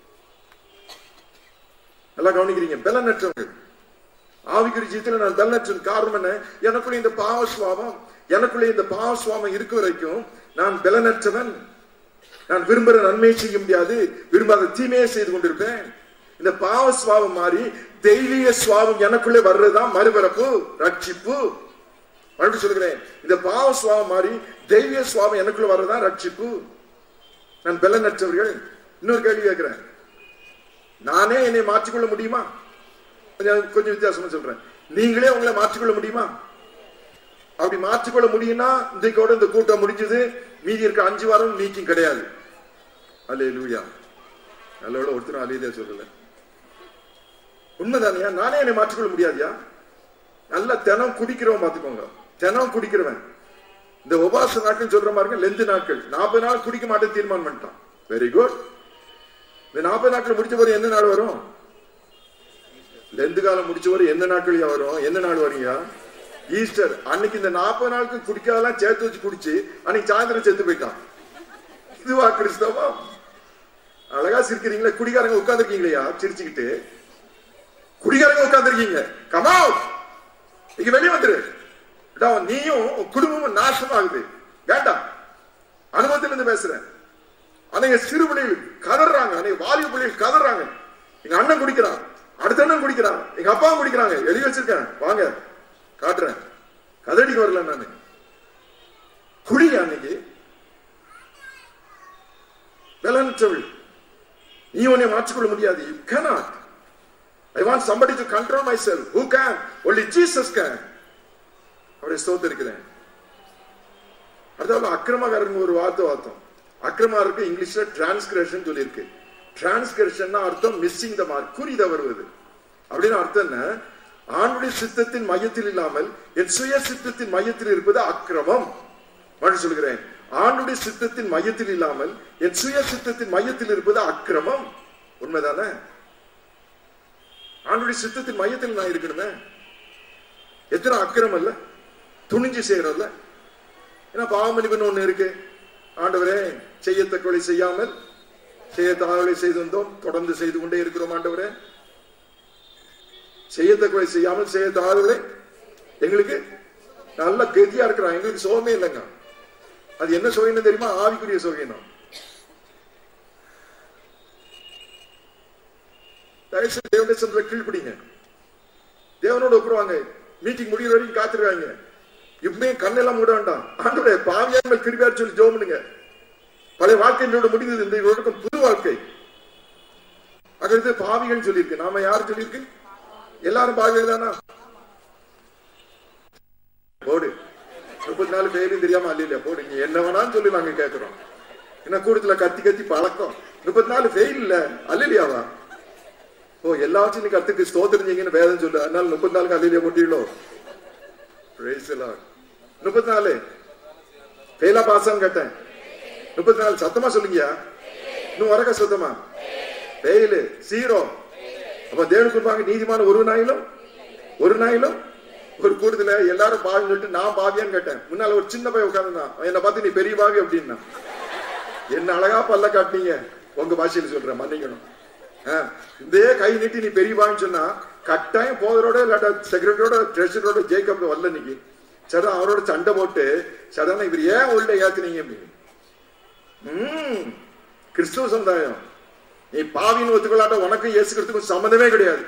நல்லா கவனிக்கிறீங்க பலனற்றவர்கள் ஆவிக்குரிய ஜீவித்துல நான் பலனற்றன் காரணம் என்ன எனக்குள்ள இந்த பாவ சுவாபம் எனக்குள்ள இந்த பாவ சுவாபம் இருக்க வரைக்கும் நான் பலனற்றவன் நான் விரும்புற நன்மையை செய்ய முடியாது விரும்பாத தீமையை செய்து கொண்டிருப்பேன் இந்த பாவ சுவாபம் மாறி தெய்வீக சுவாபம் எனக்குள்ளே வர்றதுதான் மறுபிறப்பு ரட்சிப்பு மறுபடியும் சொல்கிறேன் இந்த பாவ சுவாபம் மாறி தெய்வீக சுவாபம் எனக்குள்ள வர்றதுதான் ரட்சிப்பு நான் பலனற்றவர்கள் இன்னொரு கேள்வி கேட்கிறேன் நானே என்னை மாற்றிக்கொள்ள முடியுமா கொஞ்சம் கொஞ்சம் வித்தியாசமா சொல்றேன் நீங்களே உங்களை மாற்றிக்கொள்ள முடியுமா அப்படி மாற்றிக்கொள்ள முடியும்னா இன்றைக்கோட இந்த கூட்டம் முடிஞ்சது மீதி இருக்க அஞ்சு வாரம் மீட்டிங் கிடையாது அல்லே லூயா நல்லோட ஒருத்தரும் அலையிலே சொல்லல உண்மைதானியா நானே என்னை மாற்றிக்கொள்ள முடியாதியா நல்ல தினம் குடிக்கிறவன் பார்த்துக்கோங்க தினம் குடிக்கிறவன் இந்த உபாச நாட்கள் சொல்ற மாதிரி லெந்து நாட்கள் நாற்பது நாள் குடிக்க மாட்டேன் தீர்மானம் பண்ணிட்டான் வெரி குட் இந்த நாற்பது நாட்கள் முடிச்ச போது எந்த நாள் வரும் லெந்து காலம் முடிச்ச போது எந்த நாட்கள் வரும் எந்த நாள் வரீங்க ஈஸ்டர் அன்னைக்கு இந்த நாற்பது நாளுக்கு குடிக்காதெல்லாம் சேர்த்து வச்சு குடிச்சு அன்னைக்கு சாயந்தரம் செத்து போயிட்டான் இதுவா கிறிஸ்தவம் அழகா சிரிக்கிறீங்களே குடிகாரங்க உட்கார்ந்துருக்கீங்களா சிரிச்சுக்கிட்டு குடிகாரங்க உட்கார்ந்துருக்கீங்க கமாவ் இங்க வெளியே வந்துரு இதோ நீயும் உன் குடும்பமும் நாசமாகுது வேண்டாம் அனுபவத்திலிருந்து பேசுறேன் அன்னைக்கு சிறு பிள்ளைகள் கதறாங்க அன்னைக்கு வாலிப பிள்ளைகள் கதறாங்க எங்க அண்ணன் குடிக்கிறான் அடுத்த அண்ணன் குடிக்கிறான் எங்க அப்பாவும் குடிக்கிறாங்க எழுதி வச்சிருக்கேன் வாங்க காட்டுறேன் கதடிக்கு வரல நானு குடி அன்னைக்கு பலனற்றவள் நீ உன்னை மாற்றிக்கொள்ள முடியாது you cannot I want somebody to control myself who can only jesus can அவரை ஸ்தோத்திருக்கிறேன் அடுத்தது அக்கிரமக்காரங்க ஒரு வார்த்தை வார்த்தோம் அக்கிரமாருக்கு இங்கிலீஷ்ல டிரான்ஸ்கிரஷன் சொல்லியிருக்கு டிரான்ஸ்கிரஷன் அர்த்தம் மிஸ்ஸிங் த மார்க் குறி தவறுவது அப்படின்னு அர்த்தம் என்ன ஆணுடைய சித்தத்தின் மையத்தில் இல்லாமல் என் சுய சித்தத்தின் மையத்தில் இருப்பது அக்கிரமம் மறு சொல்கிறேன் ஆணுடைய சித்தத்தின் மையத்தில் இல்லாமல் என் சுய சித்தத்தின் மையத்தில் இருப்பது அக்கிரமம் உண்மைதானே ஆண்டுடைய சித்தத்தின் மையத்தில் நான் இருக்கணுமே எத்தனை அக்கிரம் இல்ல துணிஞ்சு செய்யறோம்ல ஏன்னா பாவமணிப்புன்னு ஒண்ணு இருக்கு ஆண்டவரே செய்யத்தக்கவளை செய்யாமல் செய்யத்தக்கவளை செய்து வந்தோம் தொடர்ந்து செய்து கொண்டே இருக்கிறோம் ஆண்டவரே செய்யத்தக்கவளை செய்யாமல் செய்யத்தக்கவளை எங்களுக்கு நல்ல கதியா இருக்கிறான் எங்களுக்கு சுகமே இல்லைங்க அது என்ன சுகைன்னு தெரியுமா ஆவிக்குரிய சுகைனம் தயவுசெய்து தேவனுடைய சந்திர கீழ்பிடிங்க தேவனோட ஒப்புருவாங்க மீட்டிங் முடிகிற வரைக்கும் காத்திருக்காங்க இப்பவே கண்ணெல்லாம் மூட வேண்டாம் ஆண்டவரே பாவியாமல் கிருபியார் சொல்லி ஜோம் பண்ணுங்க பழைய வாழ்க்கை என்னோட முடிந்தது இந்த இவருக்கும் புது வாழ்க்கை அதாவது பாவிகள் சொல்லியிருக்கு நாம யார் சொல்லியிருக்கு எல்லாரும் பாவிகள் தானா போடு முப்பத்தி நாலு பேரும் தெரியாம அல்ல போடு நீ என்ன வேணாலும் சொல்லி நாங்க கேட்கிறோம் என்ன கூடத்துல கத்தி கத்தி பழக்கம் முப்பத்தி நாலு ஃபெயில் இல்ல அல்லையாவா ஓ எல்லாத்தையும் நீ கத்துக்கு ஸ்தோத்திரிஞ்சீங்கன்னு வேதம் சொல்லு அதனால முப்பத்தி நாலுக்கு அல்லையா கொட்டிடலோ முப்பத்தி நாலு ஃபெயிலா பாஸ் கேட்டேன் முப்பத்தி நாலு சத்தமா சொல்லுங்கயா இன்னும் வரக்க சத்தமா ஃபெயிலு ஜீரோ அப்ப தேவனுக்கு கொடுப்பாங்க நீதிமான ஒரு நாயிலும் ஒரு நாயிலும் ஒரு கூட்டத்துல எல்லாரும் பாவின்னு சொல்லிட்டு நான் பாவியான்னு கேட்டேன் முன்னால ஒரு சின்ன பையன் உட்காந்துருந்தான் அவன் என்ன பார்த்து நீ பெரிய பாவி அப்படின்னா என்ன அழகா பல்ல காட்டினீங்க உங்க பாஷையில சொல்றேன் மன்னிக்கணும் ஆ, இதே கை நீட்டி நீ பெரிய பாவின்னு சொன்னா கட்டாயம் போதரோட இல்லாட்டா செக்ரட்டரியோட ட்ரெஷரோட ஜெயிக்கப் வரல இன்னைக்கு சடா அவரோட சண்டை போட்டு சடனா இவர் ஏன் உள்ள ஏத்துனீங்க அப்படின்னு ம் கிறிஸ்துவ சமுதாயம் நீ பாவின்னு ஒத்துக்கொள்ளாட்ட உனக்கும் இயேசுக்கிறதுக்கும் சம்மந்தமே கிடையாது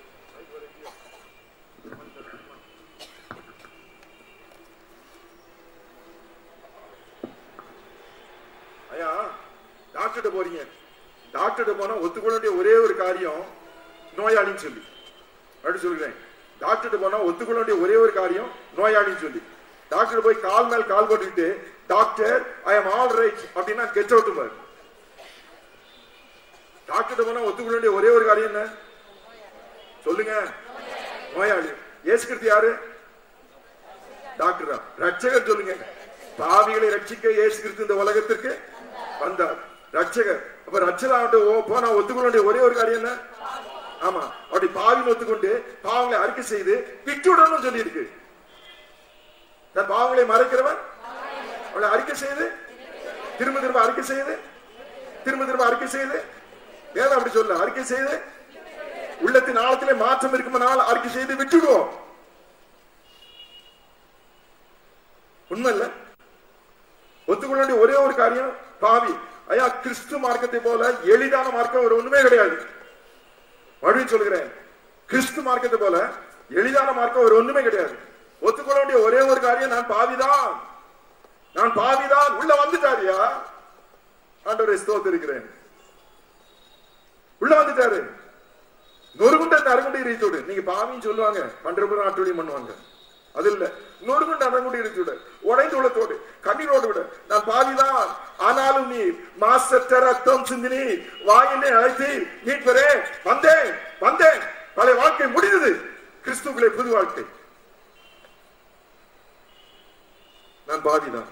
ஐயா டாக்டர்கிட்ட போறீங்க டாக்டர்கிட்ட போனா ஒத்துக்கொள்ள வேண்டிய ஒரே ஒரு காரியம் நோயாளின்னு சொல்லி அப்படி சொல்கிறேன் டாக்டர்கிட்ட போனா ஒத்துக்கொள்ள வேண்டிய ஒரே ஒரு காரியம் நோயாளின்னு சொல்லி டாக்டர் போய் கால் மேல் கால் போட்டுக்கிட்டு doctor I am all right அப்படின்னா கெட் அவுட் பாரு டாக்டர்கிட்ட போனா ஒத்துக்கொள்ள வேண்டிய ஒரே ஒரு காரியம் என்ன சொல்லுங்க நோயாளி ஏசுகிறது யாரு டாக்டரா ரட்சகர் சொல்லுங்க பாவிகளை ரட்சிக்க இயேசு கிறிஸ்து இந்த உலகத்திற்கு வந்தார் ரட்சகர் அப்ப ரட்சகர் போனா ஒத்துக்கொள்ள வேண்டிய ஒரே ஒரு காரியம் என்ன ஆமா அப்படி பாவின்னு ஒத்துக்கொண்டு பாவங்களை அறிக்கை செய்து விட்டுடணும் சொல்லி இருக்கு தன் பாவங்களை மறைக்கிறவன் அவளை அறிக்கை செய்து திரும்ப திரும்ப அறிக்கை செய்து திரும்ப திரும்ப அறிக்கை செய்து வேதம் அப்படி சொல்ல அறிக்கை செய்து உள்ளத்தின் ஆழத்திலே மாற்றம் இருக்குமானால் அறிக்கை செய்து விட்டுடுவோம் உண்மை இல்ல ஒத்துக்கொள்ள வேண்டிய ஒரே ஒரு காரியம் பாவி ஐயா கிறிஸ்து மார்க்கத்தை போல எளிதான மார்க்கம் ஒரு ஒண்ணுமே கிடையாது மறுபடியும் சொல்கிறேன் கிறிஸ்து மார்க்கத்தை போல எளிதான மார்க்கம் ஒரு ஒண்ணுமே கிடையாது ஒத்துக்கொள்ள வேண்டிய ஒரே ஒரு காரியம் நான் பாவிதான் நான் பாவிதான் உள்ள வந்துட்டாரியா ஆண்டவரை ஸ்தோத்திருக்கிறேன் உள்ள வந்துட்டாரு நொறுகுண்ட நறுகுண்ட இறைத்தோடு நீங்க பாவின்னு சொல்லுவாங்க பண்றபுரம் ஆட்டுவலியும் பண்ணுவாங்க அது இல்ல நொறுகுண்ட நறுகுண்ட இறைத்தோடு உடைந்து உள்ளத்தோடு கண்ணீரோடு விட நான் பாவிதான் ஆனாலும் நீ மாசற்ற ரத்தம் சிந்தினி வாயிலே அழைத்து மீட்பரே வந்தேன் வந்தேன் பழைய வாழ்க்கை முடிந்தது கிறிஸ்துக்குள்ளே புது வாழ்க்கை நான் பாவிதான்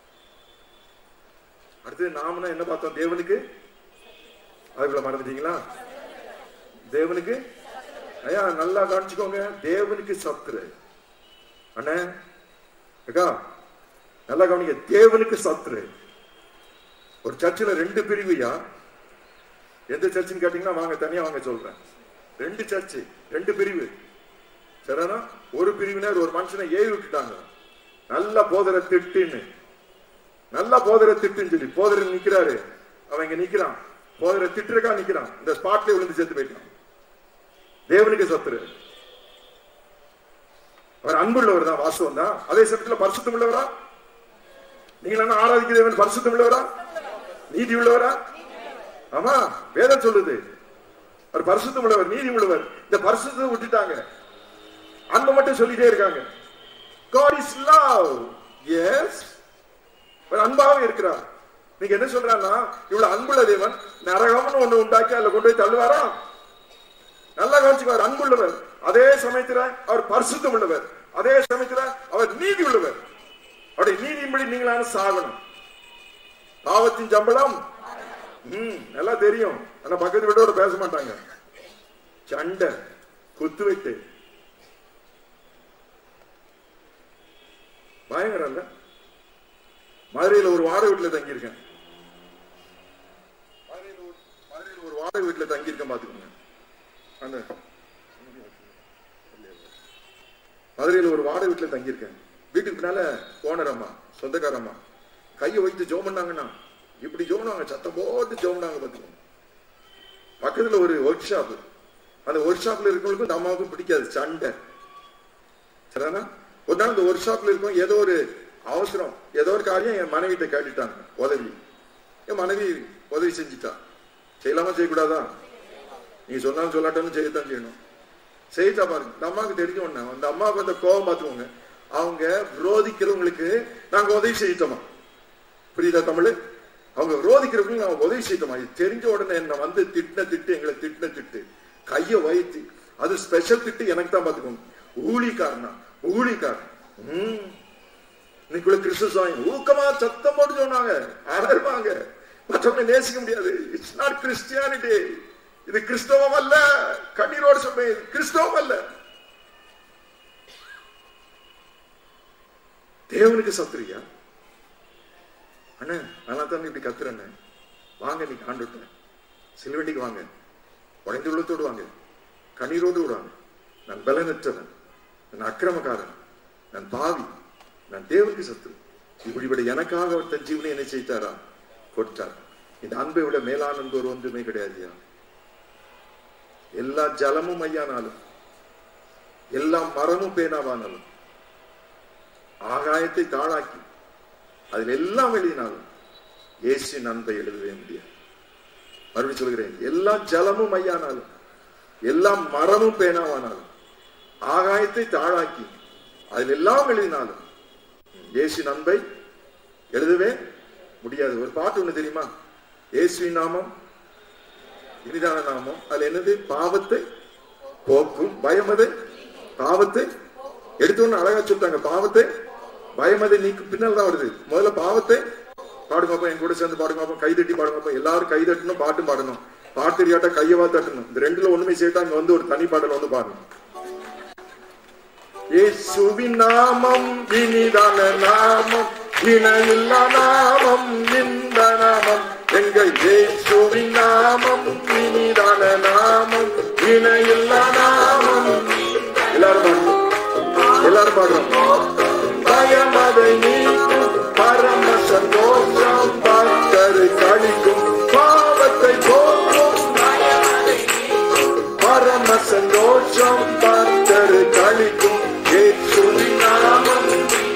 அடுத்து நாமனா என்ன பார்த்தோம் தேவனுக்கு அதுக்குள்ள மறந்துட்டீங்களா தேவனுக்கு ஐயா நல்லா கவனிச்சுக்கோங்க தேவனுக்கு சத்துரு அண்ணே அக்கா நல்லா கவனிங்க தேவனுக்கு சத்துரு ஒரு சர்ச்சில் ரெண்டு பிரிவுயா எந்த சர்ச்சுன்னு கேட்டீங்கன்னா வாங்க தனியா வாங்க சொல்றேன் ரெண்டு சர்ச்சு ரெண்டு பிரிவு சரினா ஒரு பிரிவினர் ஒரு மனுஷனை ஏவி விட்டுட்டாங்க நல்ல போதரை திட்டுன்னு நல்ல போதரை திட்டுன்னு சொல்லி போதரை நிக்கிறாரு அவன் இங்க நிக்கிறான் போதரை திட்டுறக்கா நிக்கிறான் இந்த ஸ்பாட்ல விழுந்து செத்து போயிட்டான் தேவனுக்கு சத்துரு அவர் அன்புள்ளவர் தான் வாசவம் தான் அதே சமயத்துல பரிசுத்தம் உள்ளவரா நீங்கள் என்ன ஆராதிக்க தேவன் பரிசுத்தம் உள்ளவரா நீதி உள்ளவரா ஆமா வேதம் சொல்லுது அவர் பரிசுத்தம் உள்ளவர் நீதி உள்ளவர் இந்த பரிசுத்தத்தை விட்டுட்டாங்க அன்பை மட்டும் சொல்லிட்டே இருக்காங்க God is love எஸ் அவர் அன்பாவே இருக்கிறார் நீங்க என்ன சொல்றாருன்னா இவ்வளவு அன்புள்ள தேவன் நரகம்னு ஒண்ணு உண்டாக்கி அதுல கொண்டு போய் தள்ளுவாரா நல்லா கவனிச்சுக்குவார் அன்புள்ளவர் அதே சமயத்துல அவர் பரிசுத்தம் உள்ளவர் அதே சமயத்துல அவர் நீதி உள்ளவர் அவருடைய நீதியின்படி நீங்களான சாகணும் பாவத்தின் சம்பளம் ம் நல்லா தெரியும் ஆனா பக்கத்து வீட்டோட பேச மாட்டாங்க சண்டை குத்து வெட்டு பயங்கரம் இல்ல மதுரையில ஒரு வாடகை வீட்டுல தங்கியிருக்கேன் மதுரையில ஒரு- மதுரையில ஒரு வாடகை வீட்டுல தங்கியிருக்கேன் பாத்துக்கோங்க அந்த மதுரையில ஒரு வாடகை வீட்டுல தங்கியிருக்கேன் வீட்டுக்கு பின்னால ஓனர் அம்மா சொந்தக்கார அம்மா கையை வைத்து ஜோம் பண்ணாங்கன்னா இப்படி ஜோம் பண்ணாங்க சத்தம் போட்டு ஜோம் பண்ணாங்க பாத்துக்கோங்க பக்கத்துல ஒரு ஒர்க் ஷாப் அந்த ஒர்க் ஷாப்ல இருக்கவங்களுக்கும் இந்த அம்மாவுக்கும் பிடிக்காது சண்டை சரிதானா ஒரு நாள் இந்த ஒர்க் ஷாப்ல இருக்கும் ஏதோ ஒரு அவசரம் ஏதோ ஒரு காரியம் என் மனைவிட்ட கேட்டுட்டாங்க உதவி என் மனைவி உதவி செஞ்சுட்டா செய்யலாமா செய்யக்கூடாதா நீ சொன்னாலும் சொல்லாட்டாலும் செய்யத்தான் செய்யணும் செய்தா பாருங்க இந்த அம்மாவுக்கு தெரிஞ்ச ஒண்ணு அந்த அம்மாவுக்கு அந்த கோபம் பார்த்துக்கோங்க அவங்க விரோதிக்கிறவங்களுக்கு நாங்க உதவி செய்யிட்டோமா புரியுதா தமிழ் அவங்க விரோதிக்கிறவங்களுக்கு நாங்க உதவி செய்யிட்டோமா இது தெரிஞ்ச உடனே என்ன வந்து திட்டின திட்டு எங்களை திட்டின திட்டு கைய வைத்து அது ஸ்பெஷல் திட்டு எனக்கு தான் பார்த்துக்கோங்க ஊழிக்காரனா ஊழிக்காரன் உம் இன்னைக்குள்ள கிறிஸ்து சாமி ஊக்கமா சத்தம் போட்டு சொன்னாங்க அலறுவாங்க மற்றவங்க நேசிக்க முடியாது இட்ஸ் நாட் கிறிஸ்டியானிட்டி இது கிறிஸ்தவம் அல்ல கண்ணீரோடு சொல்றேன் இது கிறிஸ்தவம் அல்ல தேவனுக்கு சத்துரியா அண்ணா நல்லா தான் இப்படி கத்துறேன்னு வாங்க நீ ஆண்டுட்டேன் சிலுவண்டிக்கு வாங்க உடைந்து உள்ளத்தோடு வாங்க கண்ணீரோடு விடுவாங்க நான் பலனற்றவன் நான் அக்கிரமக்காரன் நான் பாவி நான் தேவனுக்கு சத்து இப்படிப்பட்ட எனக்காக அவர் தன் ஜீவனை என்ன செய்தாரா கொடுத்தார் இந்த அன்பை விட மேலான அன்பு ஒரு ஒன்றுமே கிடையாதுயா எல்லா ஜலமும் ஐயானாலும் எல்லா மரமும் பேனாவானாலும் ஆகாயத்தை தாளாக்கி அதில் எல்லாம் எழுதினாலும் இயேசுவின் அன்பை எழுதவே முடியாது மறுபடியும் சொல்கிறேன் எல்லா ஜலமும் ஐயானாலும் எல்லா மரமும் பேனாவானாலும் ஆகாயத்தை தாழாக்கி அதில் எல்லாம் எழுதினாலும் இயேசுவின் அன்பை எழுதவே முடியாது ஒரு பாட்டு ஒண்ணு தெரியுமா இயேசுவின் நாமம் இனிதான நாமம் அதுல என்னது பாவத்தை போக்கும் பயமதை பாவத்தை எடுத்தோன்னு அழகா சொல்லிட்டாங்க பாவத்தை பயமதை நீக்கு பின்னால் தான் வருது முதல்ல பாவத்தை பாடுங்க அப்பா என் கூட சேர்ந்து பாடுங்க அப்பா கை தட்டி பாடுங்க அப்பா எல்லாரும் கை தட்டணும் பாட்டும் பாடணும் பாட்டு தெரியாட்டா கையவா தட்டணும் இந்த ரெண்டுல ஒண்ணுமே சேர்த்தா இங்க வந்து ஒரு தனி பாடல் வந்து பாடணும் இயேசுவின் நாமம் இனிதான நாமம் இணையில்லா நாமம் இந்த நாமம் எங்கள் இயேசுவின் நாமம் இனிதான நாமம் இணையில்லா நாமம் எல்லாரும் பாடுறோம் எல்லாரும் பாடுறோம் பயமதை நீக்கும் பரம சந்தோஷம் பக்தரை கழிக்கும் பாவத்தை போக்கும் பரம சந்தோஷம் பக்தரை கழிக்கும் இயேசுவின் நாமம்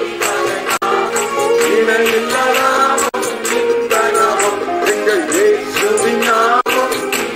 இணையில்லா நாமம் இந்த நாமம் எங்கள் இயேசுவின் நாமம்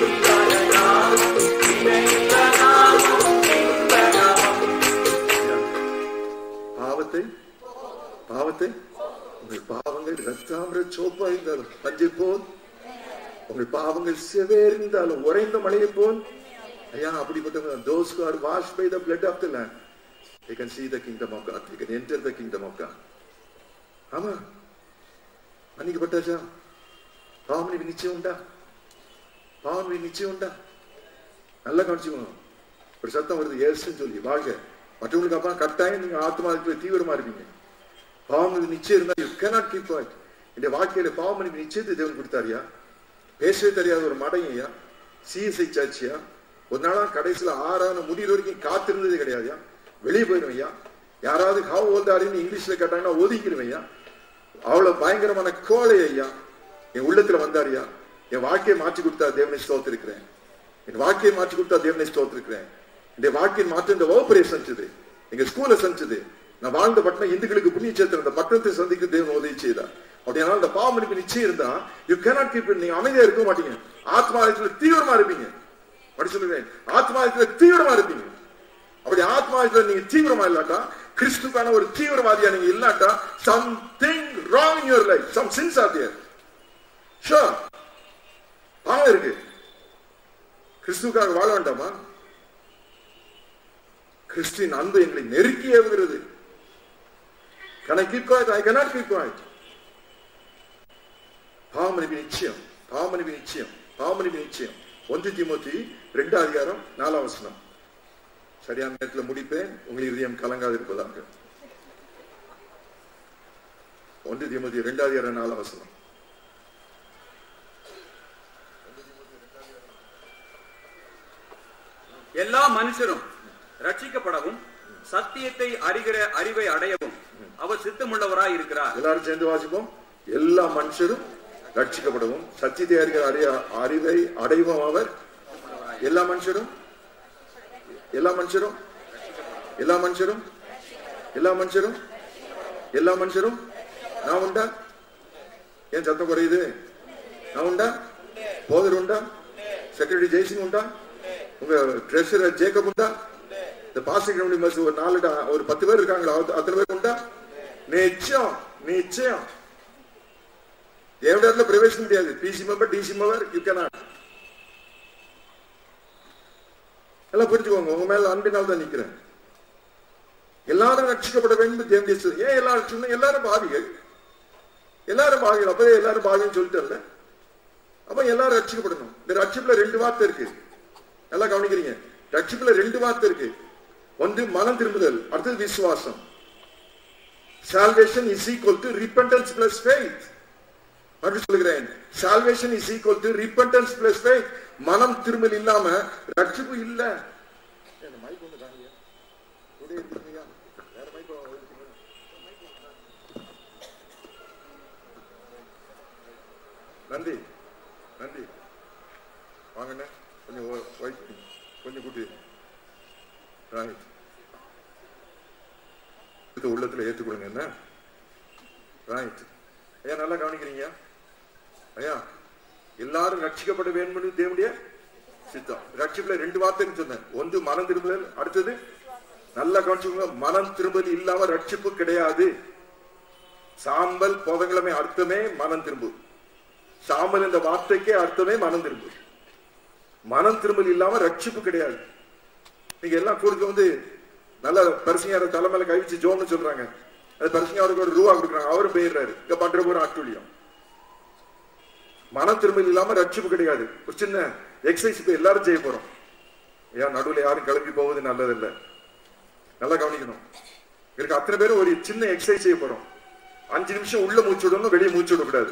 பாவத்தை பாவத்தை உங்கள் பாவங்கள் ரத்தாமிர சோப்பா இருந்தாலும் பஞ்சை போல் உங்கள் பாவங்கள் செவேர் இருந்தாலும் உறைந்த மழையை போல் ஐயா அப்படிப்பட்ட those who are washed by the blood of the lamb they can see the kingdom of God they can enter the kingdom of God ஆமா மன்னிக்கப்பட்டாச்சா பாவம் நிச்சயம் உண்டா பாவம் நிச்சயம் உண்டா நல்லா கவனிச்சுக்கணும் ஒரு சத்தம் வருது ஏசுன்னு சொல்லி வாழ்க மற்றவங்களுக்கு அப்புறம் கட்டாயம் நீங்க ஆத்மா இருக்கிற தீவிரமா இருப்பீங்க பாவம் நிச்சயம் இருந்தா யூ கேனாட் கீப் வாட் இந்த வாழ்க்கையில பாவமணிப்பு நிச்சயத்தை தேவன் கொடுத்தாரியா பேசவே தெரியாத ஒரு மடையா சிஎஸ்ஐ சர்ச்சியா ஒரு நாளா கடைசியில ஆறான முடியிற வரைக்கும் காத்திருந்ததே கிடையாதுயா வெளியே போயிடுவையா யாராவது ஹவ் ஓல்டாரின்னு இங்கிலீஷ்ல கேட்டாங்கன்னா ஒதுக்கிடுவையா அவ்வளவு பயங்கரமான கோழை ஐயா என் உள்ளத்துல வந்தாரியா என் வாழ்க்கையை மாற்றி கொடுத்தா தேவனை ஸ்தோத்திருக்கிறேன் என் வாழ்க்கையை மாற்றி கொடுத்தா தேவனை ஸ்தோத்திருக்கிறேன் இந்த வாழ்க்கையின் மாற்றம் இந்த வகுப்பறையை செஞ்சது எங்க ஸ்கூல்ல செஞ்சது நான் வாழ்ந்த பட்டணம் இந்துக்களுக்கு புண்ணிய சேத்திரம் அந்த பட்டணத்தை சந்திக்க தேவன் உதவி செய்தார் அப்படியானால் இந்த பாவ மன்னிப்பு நிச்சயம் இருந்தா யூ கேனாட் கீப் நீங்க அமைதியா இருக்க மாட்டீங்க ஆத்மாயத்துல தீவிரமா இருப்பீங்க அப்படி சொல்லுவேன் ஆத்மாயத்துல தீவிரமா இருப்பீங்க அப்படி ஆத்மாயத்துல நீங்க தீவிரமா இல்லாட்டா கிறிஸ்துக்கான ஒரு தீவிரவாதியா நீங்க இல்லாட்டா something wrong in your life some sins are there sure பாவம் இருக்கு கிறிஸ்துக்காக வாழ வேண்டாமா கிறிஸ்துவின் அன்பு எங்களை நெருக்கி ஏவுகிறது Can I keep quiet? I cannot keep quiet. பாவமணிப்பு நிச்சயம் பாவமணிப்பு நிச்சயம் பாவமணிப்பு நிச்சயம் ஒன்று திமுத்தி ரெண்டாம் அதிகாரம் நாலாம் வசனம் சரியான நேரத்தில் முடிப்பேன் உங்கள் இதயம் கலங்காது இருப்பதாக ஒன்று திமுத்தி ரெண்டாம் அதிகாரம் நாலாம் வசனம் எல்லா மனுஷரும் ரட்சிக்கப்படவும் சத்தியத்தை அறிகிற அறிவை அடையவும் அவர் சித்தமுள்ளவராய் இருக்கிறார் எல்லாரும் சேர்ந்து வாசிப்போம் எல்லா மனுஷரும் ரட்சிக்கப்படவும் சத்தியத்தை அறிகிற அறிய அறிவை அடைவோம் அவர் எல்லா மனுஷரும் எல்லா மனுஷரும் எல்லா மனுஷரும் எல்லா மனுஷரும் எல்லா மனுஷரும் நான் உண்டா ஏன் சத்தம் குறையுது நான் உண்டா போதர் உண்டா செக்ரட்டரி ஜெய்சிங் உண்டா உங்க ட்ரெஷரர் ஜேக்கப் உண்டா இந்த பாஸ்டிங் கமிட்டி பஸ் ஒரு நாலு டா- ஒரு பத்து பேர் இருக்காங்களா அத்த- அத்தனை பேர் உண்டா நிச்சயம் நிச்சயம் தேவடத்துல பிரவேசிக்க முடியாது BC member DC member you cannot எல்லாம் புரிஞ்சுக்கோங்க உங்க மேல அன்பினால் தான் நிக்கிறேன் எல்லாரும் ரட்சிக்கப்பட வேண்டும் தேவனுடைய சித்தம். ஏன் எல்லாரும் ரட்சிக்கணும்? எல்லாரும் பாவிகள் எல்லாரும் பாவிகள் அப்பவே எல்லாரும் பாவின்னு சொல்லிட்டு அப்ப எல்லாரும் ரட்சிக்கப்படணும் இந்த ரட்சிப்புல ரெண்டு வார்த்தை இருக்கு நல்லா கவனிக்கிறீங்க ரட்சிப்புல ரெண்டு வார்த்தை இருக்கு ஒன்று மனம் திரும்புதல் அடுத்தது விசுவாசம் salvation is equal to repentance plus faith அப்படி சொல்கிறேன் salvation is equal to repentance plus faith மனம் திரும்பல் இல்லாம ரட்சிப்பு இல்ல என்ன mic ஒண்ணு தாங்கய்யா. அப்படியே இருக்குங்கய்யா. வேற mic ஒண்ணு நன்றி நன்றி வாங்கண்ணே கொஞ்சம் ஒயிட் கொஞ்சம் கூட்டி ரைட் இது உள்ளத்துல ஏத்துக்கொள்ளுங்க என்ன ரைட் ஐயா நல்லா கவனிக்கிறீங்க ஐயா எல்லாரும் ரட்சிக்கப்பட வேண்டும் தேவனுடைய சித்தம் ரட்சிப்புல ரெண்டு வார்த்தைன்னு சொன்னேன் ஒன்று மனம் திரும்புதல் அடுத்தது நல்லா கவனிச்சுக்கோங்க மனம் திரும்புதல் இல்லாம ரட்சிப்பு கிடையாது சாம்பல் போதங்கிழமை அர்த்தமே மனம் திரும்பு சாம்பல் என்ற வார்த்தைக்கே அர்த்தமே மனம் திரும்பு மனம் திரும்பல் இல்லாம ரட்சிப்பு கிடையாது நீங்க எல்லாம் கூடுக்க வந்து நல்ல பரிசுங்கார தலைமையில கை வச்சு ஜோம்னு சொல்றாங்க அது பரிசுங்காருக்கு ஒரு ரூபா கொடுக்குறாங்க அவரும் போயிடுறாரு இங்க பண்ற போற அட்டுழியம் மனம் திரும்பல் இல்லாம ரட்சிப்பு கிடையாது ஒரு சின்ன எக்ஸசைஸ் இப்ப எல்லாரும் செய்ய போறோம் ஏன் நடுவுல யாரும் கிளம்பி போவது நல்லதில்லை நல்லா கவனிக்கணும் இருக்கு அத்தனை பேரும் ஒரு சின்ன எக்ஸசைஸ் செய்ய போறோம் அஞ்சு நிமிஷம் உள்ள மூச்சு விடணும் வெளியே மூச்சு விடக்கூடாது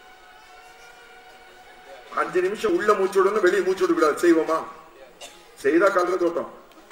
அஞ்சு நிமிஷம் உள்ள மூச்சு விடணும் வெளியே மூச்சு விடக்கூடாது செய்வோமா செய்தா கலர தோட்டம்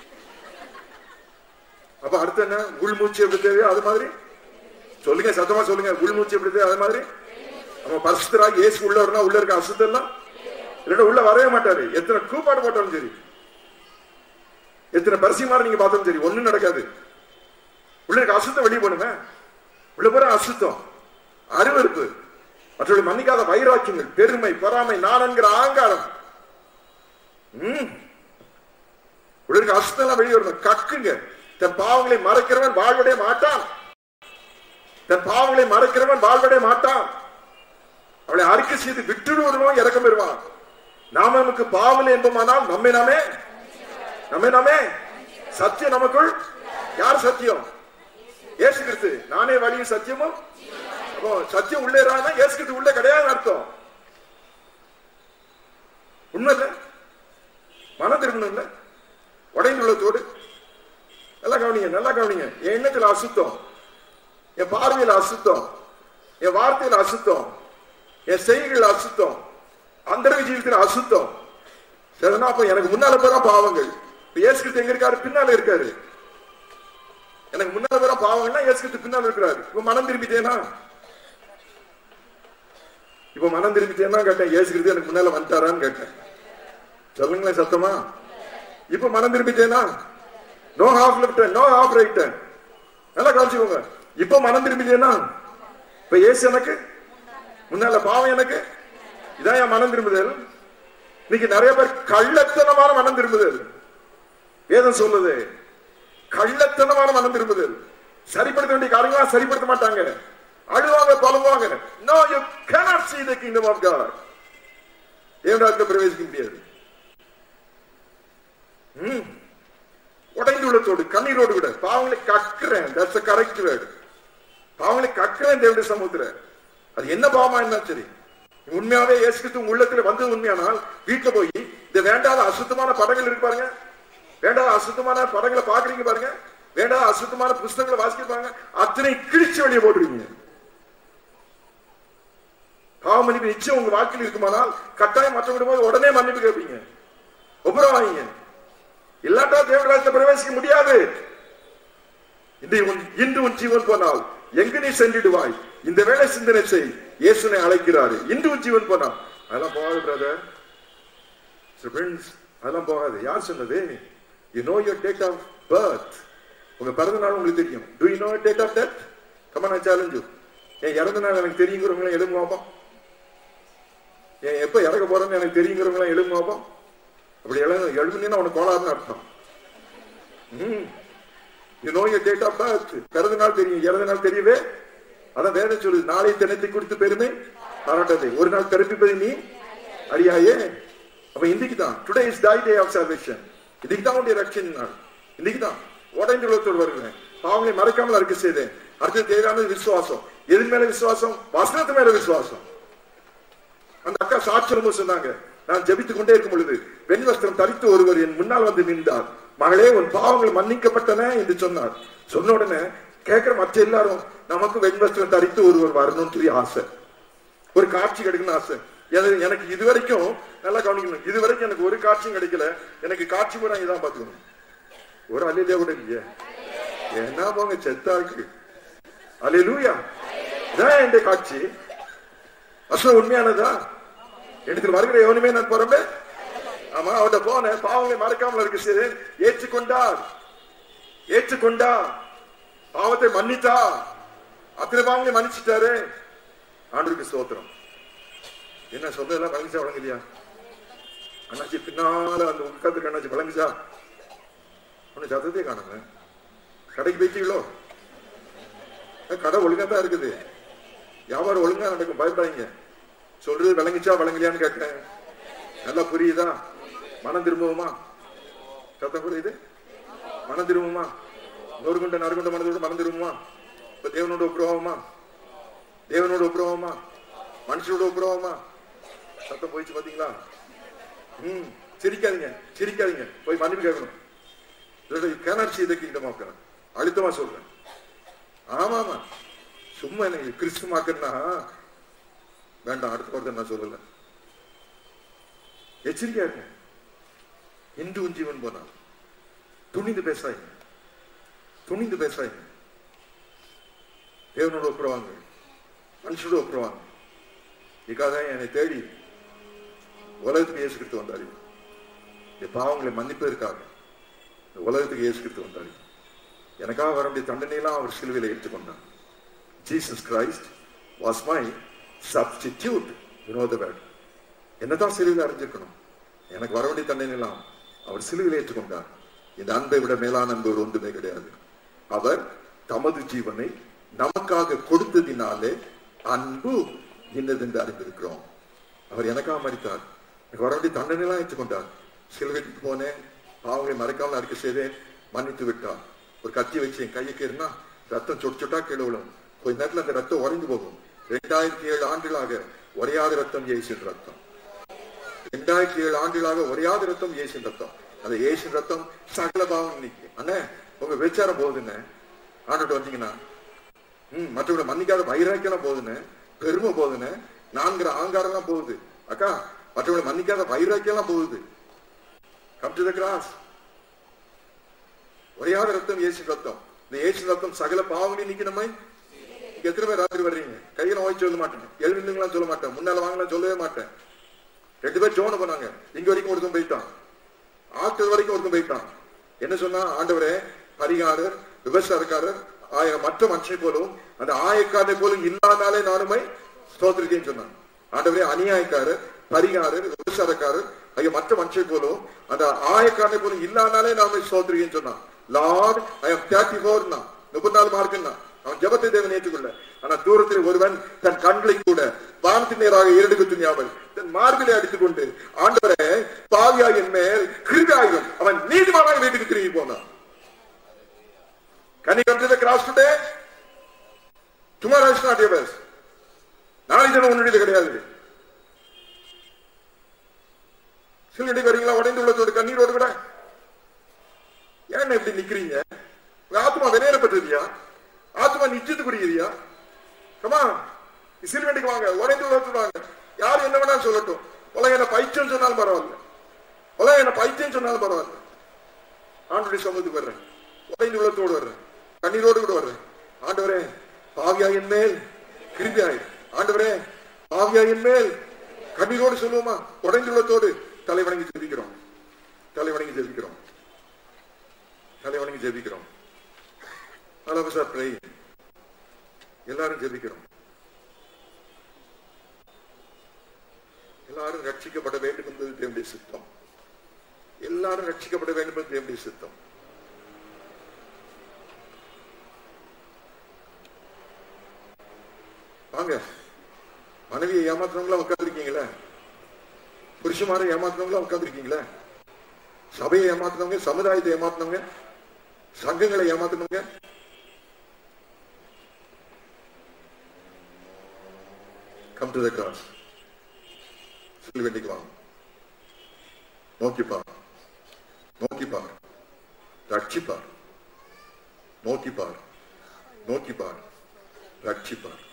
அப்ப அடுத்து என்ன உள் மூச்சு எப்படி தேவையோ அது மாதிரி சொல்லுங்க சத்தமா சொல்லுங்க உள் மூச்சு எப்படி தேவை அது மாதிரி நம்ம பரிசுத்தராக இயேசு உள்ள வரணும் உள்ள இருக்க அசுத்தெல்லாம் இல்லைன்னா உள்ள வரவே மாட்டாரு எத்தனை கூப்பாடு போட்டாலும் சரி எத்தனை பரிசியமாறு நீங்க பார்த்தாலும் சரி ஒண்ணும் நடக்காது உள்ள இருக்க அசுத்தம் வெளியே போடுங்க உள்ள போற அசுத்தம் அருவருப்பு மற்றவர்கள் மன்னிக்காத வைராக்கியங்கள் பெருமை பொறாமை நான் என்கிற ஆங்காரம் ம். உள்ள இருக்க அசுத்தம் எல்லாம் வெளியே வரணும் கக்குங்க தன் பாவங்களை மறைக்கிறவன் வாழ்வடைய மாட்டான் தன் பாவங்களை மறைக்கிறவன் வாழ்வடைய மாட்டான் அவளை அறிக்கை செய்து விட்டுடுவதும் இறக்கம் பெறுவான் நாம நமக்கு பாவல் என்போமானால் நம்மை நாமே நம்மை நாமே சத்தியம் நமக்குள் யார் சத்தியம் இயேசு கிறிஸ்து நானே வழியும் சத்தியமும் அப்போ சத்தியம் உள்ளே இறானா இயேசு கிறிஸ்து உள்ளே கிடையாது அர்த்தம் உண்மை இல்ல மன திருமணம் இல்ல உடைந்து உள்ளத்தோடு நல்லா கவனிங்க நல்லா கவனிங்க என் எண்ணத்துல அசுத்தம் என் பார்வையில அசுத்தம் என் வார்த்தையில அசுத்தம் என் செய்கைகள் அசுத்தம் அந்தரக ஜீவிதத்தில் அசுத்தம் சரினா அப்ப எனக்கு முன்னால போறா பாவங்கள் இப்ப இயேசு கிறிஸ்து எங்க இருக்காரு பின்னால இருக்காரு எனக்கு முன்னால போற பாவங்கள்னா இயேசு கிறிஸ்து பின்னால இருக்கிறாரு இப்ப மனம் திரும்பிட்டேனா இப்ப மனம் திரும்பிட்டேன்னா கேட்டேன் இயேசு கிறிஸ்து எனக்கு முன்னால வந்துட்டாரான்னு கேட்டேன் சொல்லுங்களேன் சத்தமா இப்ப மனம் திரும்பிட்டேனா no half left no half right நல்லா கவனிச்சுக்கோங்க இப்ப மனம் திரும்பிட்டேனா இப்ப இயேசு எனக்கு முன்னால பாவம் எனக்கு இதான் என் மனம் திரும்புதல் இன்னைக்கு நிறைய பேர் கள்ளத்தனமான மனம் திரும்புதல் வேதம் சொல்லுது கள்ளத்தனமான மனம் திரும்புதல் சரிப்படுத்த வேண்டிய காரியங்களா சரிப்படுத்த மாட்டாங்க அழுவாங்க பழுவாங்க no you cannot see the kingdom of god தேவனாக்க பிரவேசிக்க முடியாது ம். உடைந்து உள்ளத்தோடு கண்ணீரோடு விட பாவங்களை கக்குறேன் தட்ஸ் a correct word பாவங்களை கக்குறேன் தேவனுடைய சமூகத்துல அது என்ன பாவமா என்ன சரி உண்மையாவே இயேசு கிறிஸ்து உங்க உள்ளத்துல வந்தது உண்மையானால் வீட்டுல போய் இந்த வேண்டாத அசுத்தமான படங்கள் இருக்கு பாருங்க வேண்டாத அசுத்தமான படங்களை பாக்குறீங்க பாருங்க வேண்டாத அசுத்தமான புஸ்தகங்களை வாசிக்க பாருங்க அத்தனை கிழிச்சு வெளியே போட்டுருவீங்க பாவ மன்னிப்பு நிச்சயம் உங்க வாழ்க்கையில் இருக்குமானால் கட்டாயம் மற்றவங்க போது உடனே மன்னிப்பு கேட்பீங்க ஒப்புறம் வாங்க இல்லாட்டா தேவராஜத்தை பிரவேசிக்க முடியாது இன்று உன் இன்று உன் ஜீவன் போனால் எங்கு நீ சென்றிடுவாய் இந்த வேலை சிந்தனை செய் இயேசுனை அழைக்கிறாரு இன்று உன் ஜீவன் போனால் அதெல்லாம் போகாது பிரதர் ஃப்ரெண்ட்ஸ் அதெல்லாம் போகாது யார் சொன்னது you know your date of birth உங்க பிறந்த நாள் உங்களுக்கு தெரியும் do you know date of death come on I challenge என் இறந்த நாள் எனக்கு தெரியுங்கிறவங்களாம் எழுங்க பார்ப்போம் என் எப்ப இறக்க போறேன்னு எனக்கு தெரியுங்கிறவங்களாம் எழுங்க பார்ப்போம் அப்படி எழுங்க எழுதுனீங்கன்னா உனக்கு கோளாறுன்னு அர்த்தம் ம் you know your date of birth பிறந்த நாள் தெரியும் இறந்த நாள் தெரியவே அதான் வேதம் சொல்லுது நாளை தினத்தை குறித்து பெருமை பாராட்டதை ஒரு நாள் பிறப்பிப்பது நீ அறியாயே அப்ப இன்னைக்கு தான் today is thy day of salvation இன்னைக்கு தான் உடைய ரட்சன் நாள் இன்னைக்கு தான் உடைந்து உள்ளத்தோடு வருகிறேன் பாவங்களை மறைக்காமல் இருக்க செய்தேன் அடுத்து தேவையானது விசுவாசம் எது மேல விசுவாசம் வசனத்து மேல விசுவாசம் அந்த அக்கா சாட்சியமும் சொன்னாங்க நான் ஜெபித்துக் கொண்டே இருக்கும் பொழுது வெண் வஸ்திரம் தரித்து ஒருவர் என் முன்னால் வந்து நின்றார் மகளே உன் பாவங்கள் மன்னிக்கப்பட்டன என்று சொன்னார் சொன்ன உடனே கேட்கிற மற்ற எல்லாரும் நமக்கு வெண் வஸ்திரம் தரித்து ஒருவர் வரணும்னு சொல்லி ஆசை ஒரு காட்சி கிடைக்கணும்னு ஆசை எனக்கு- எனக்கு இது வரைக்கும் நல்லா கவனிக்கணும் இது வரைக்கும் எனக்கு ஒரு காட்சியும் கிடைக்கல எனக்கு காட்சி கூட இதான் பாத்துக்கணும் ஒரு அலையிலே கூட இல்லையே என்ன போங்க செத்தா இருக்கு அலையிலூயா இதான் என் காட்சி அசல் உண்மையானதா இடத்தில் வருகிற எவனுமே நான் புறம்பே ஆமா அவட்ட போனேன் பாவங்களை மறக்காமல் இருக்க சரி ஏற்றுக்கொண்டார் ஏற்றுக்கொண்டார் பாவத்தை மன்னித்தா அத்தனை பாவங்களை மன்னிச்சிட்டாரு ஆண்டுக்கு ஸ்தோத்திரம் என்ன சொல்றதெல்லாம் வழங்குச்சா வழங்கலையா அண்ணாச்சி பின்னால அந்த உட்காந்துருக்கு அண்ணாச்சி வழங்குச்சா ஒண்ணு சத்தத்தையே காணுங்க கடைக்கு போயிட்டீங்களோ கடை ஒழுங்கா தான் இருக்குது வியாபாரம் ஒழுங்கா நடக்கும் பயப்படாதீங்க சொல்றது விளங்குச்சா விளங்கலையான்னு கேட்டேன் நல்லா புரியுதா மனம் திரும்புவோமா சத்தம் புரியுது மனம் திரும்புமா நொறுகுண்ட நறுகுண்ட மனதோடு மனம் திரும்புமா இப்ப தேவனோட உப்புரவமா தேவனோட உப்புரவமா மனுஷனோட உப்புரவமா சத்தம் போயிடுச்சு பாத்தீங்களா ம் சிரிக்காதீங்க சிரிக்காதீங்க போய் மன்னிப்பு கேட்கணும் கேனாட் செய்த கிங்டம் ஆஃப் காட் அழுத்தமா சொல்றேன் ஆமா ஆமா சும்மா எனக்கு கிறிஸ்துமாக்குன்னா வேண்டாம் அடுத்த வார்த்தை நான் சொல்லல எச்சரிக்கையா இருங்க இன்று உன் ஜீவன் போனா துணிந்து பேசாதீங்க துணிந்து பேசாதீங்க தேவனோட ஒப்புரவாங்க மனுஷனோட ஒப்புரவாங்க இதுக்காக என்னை தேடி உலகத்துக்கு இயேசு கிறிஸ்து வந்தாரு இந்த பாவங்களை மன்னிப்பதற்காக இந்த உலகத்துக்கு இயேசு கிறிஸ்து வந்தாரு எனக்காக வர வேண்டிய தண்டனையெல்லாம் அவர் சிலுவையில் ஏற்றுக்கொண்டார் Jesus Christ was my substitute வினோத வேர்ட் என்னதான் சிலுவையில் அறிஞ்சிருக்கணும் எனக்கு வர வேண்டிய தண்டனையெல்லாம் அவர் சிலுவையில் ஏற்றுக்கொண்டார் இந்த அன்பை விட மேலான அன்பு ஒரு ஒன்றுமே கிடையாது அவர் தமது ஜீவனை நமக்காக கொடுத்ததினாலே அன்பு இன்னதென்று அறிந்திருக்கிறோம் அவர் எனக்காக மறித்தார் எனக்கு வர வேண்டிய தண்டனையெல்லாம் ஏற்றுக்கொண்டார் சிலுவைக்கு போனேன் பாவங்களை மறைக்காமல் அறிக்கை செய்தேன் மன்னித்து விட்டார் ஒரு கத்தி வச்சு என் கையை கேறுனா ரத்தம் சொட்டு சொட்டா கீழே விழும் கொஞ்ச நேரத்துல அந்த ரத்தம் உறைந்து போகும் ரெண்டாயிரத்தி ஏழு ஆண்டுகளாக உரையாத ரத்தம் இயேசின் ரத்தம் ரெண்டாயிரத்தி ஏழு ஆண்டுகளாக உரையாத ரத்தம் இயேசின் ரத்தம் அந்த இயேசின் ரத்தம் சகல பாவம் இன்னைக்கு அண்ணே உங்க விசாரம் போகுதுன்னு ஆண்டுட்டு வந்தீங்கன்னா ம் மற்றவங்களை மன்னிக்காத வைராக்கியம் போகுதுன்னு பெருமை போகுதுன்னு நான்கிற ஆங்காரம் போகுது அக்கா மற்றவங்களை மன்னிக்காத வைராக்கியம் போகுது கம் டு த கிராஸ் ஒரையாத ரத்தம் இயேசு ரத்தம் இந்த இயேசு ரத்தம் சகல பாவங்களையும் நீக்கணுமே இங்க எத்தனை பேர் ராத்திரி வர்றீங்க கையில ஓய் சொல்ல மாட்டேன் எழுந்துங்களாம் சொல்ல மாட்டேன் முன்னால வாங்கலாம் சொல்லவே மாட்டேன் ரெண்டு பேர் ஜோன பண்ணாங்க இங்க வரைக்கும் ஒருத்தன் போயிட்டான் ஆற்று வரைக்கும் ஒருத்தன் போயிட்டான் என்ன சொன்னா ஆண்டவரே பரிகாரர் விவசாயக்காரர் ஆய மற்ற மனுஷனை போலவும் அந்த ஆயக்காரனை போலும் இல்லாதாலே நானுமை ஸ்தோத்திரிக்கேன்னு சொன்னான் ஆண்டவரே அநியாயக்காரர் பரிகாரர் விவசாயக்காரர் ஐய மற்ற மனுஷனை போலவும் அந்த ஆயக்காரனை போலும் இல்லாதாலே நானுமை ஸ்தோத்திரிக்கேன்னு சொன்னான் Lord I am thirty four முப்பத்தி நாலு மார்க்குன்னா அவன் ஜபத்தை தேவன் ஏற்றுக்கொள்ள ஆனா தூரத்தில் ஒருவன் தன் கண்களை கூட வானத்தின் நேராக இரண்டு துணியாமல் தன் மார்பிலை அடித்துக் கொண்டு ஆண்டவரே பாவியா என் மேல் கிருதாயுதம் அவன் நீதிமானாக வீட்டுக்கு திரும்பி போனான் Can you come to the cross today? Tomorrow is not yours. நாளை தினம் உன்னுடையது கிடையாது சிலடி வரீங்களா உடைந்து உள்ளத்தோடு கண்ணீரோடு விட ஏன் இப்படி நிக்கிறீங்க உங்க ஆத்மா விலையேறப்பட்டதுயா ஆத்மா நிச்சயத்துக்குரியதுயா கமா சிறுவண்டிக்கு வாங்க உடைந்து உள்ளத்தோடு வாங்க யார் என்ன வேணாலும் சொல்லட்டும் உலக என்ன பைத்தியம் சொன்னாலும் பரவாயில்ல உலக என்ன பைத்தியம் சொன்னாலும் பரவாயில்ல ஆண்டுடைய சமூகத்துக்கு வர்றேன் உடைந்து உள்ளத்தோடு வர்றேன் கண்ணீரோடு கூட வர்றேன் ஆண்டவரே பாவியாயின் மேல் கிருபியாய் ஆண்டவரே பாவியாயின் மேல் கண்ணீரோடு சொல்லுவோமா உடைந்து உள்ளத்தோடு தலை வணங்கி ஜெபிக்கிறோம் தலை வணங்கி ஜெபிக்கிறோம் தலை வணங்கி ஜெபிக்கிறோம் அளவு சார் ப்ரை எல்லாரும் ஜெபிக்கிறோம் எல்லாரும் ரட்சிக்கப்பட வேண்டும் என்பது தேவனுடைய சித்தம் எல்லாரும் ரட்சிக்கப்பட வேண்டும் என்பது தேவனுடைய சித்தம் வாங்க மனைவியை ஏமாத்துறவங்களா உட்காந்துருக்கீங்களா புருஷமாரை ஏமாத்துறவங்களா உட்காந்துருக்கீங்களா சபையை ஏமாத்துனவங்க சமுதாயத்தை ஏமாத்துனவங்க சங்கங்களை ஏமாத்துனவங்க கம் டு த கிராஸ் சொல்லி வேண்டிக்கு வாங்க நோக்கிப்பார் நோக்கிப்பார் ரட்சிப்பார் நோக்கிப்பார் நோக்கிப்பார் ரட்சிப்பார்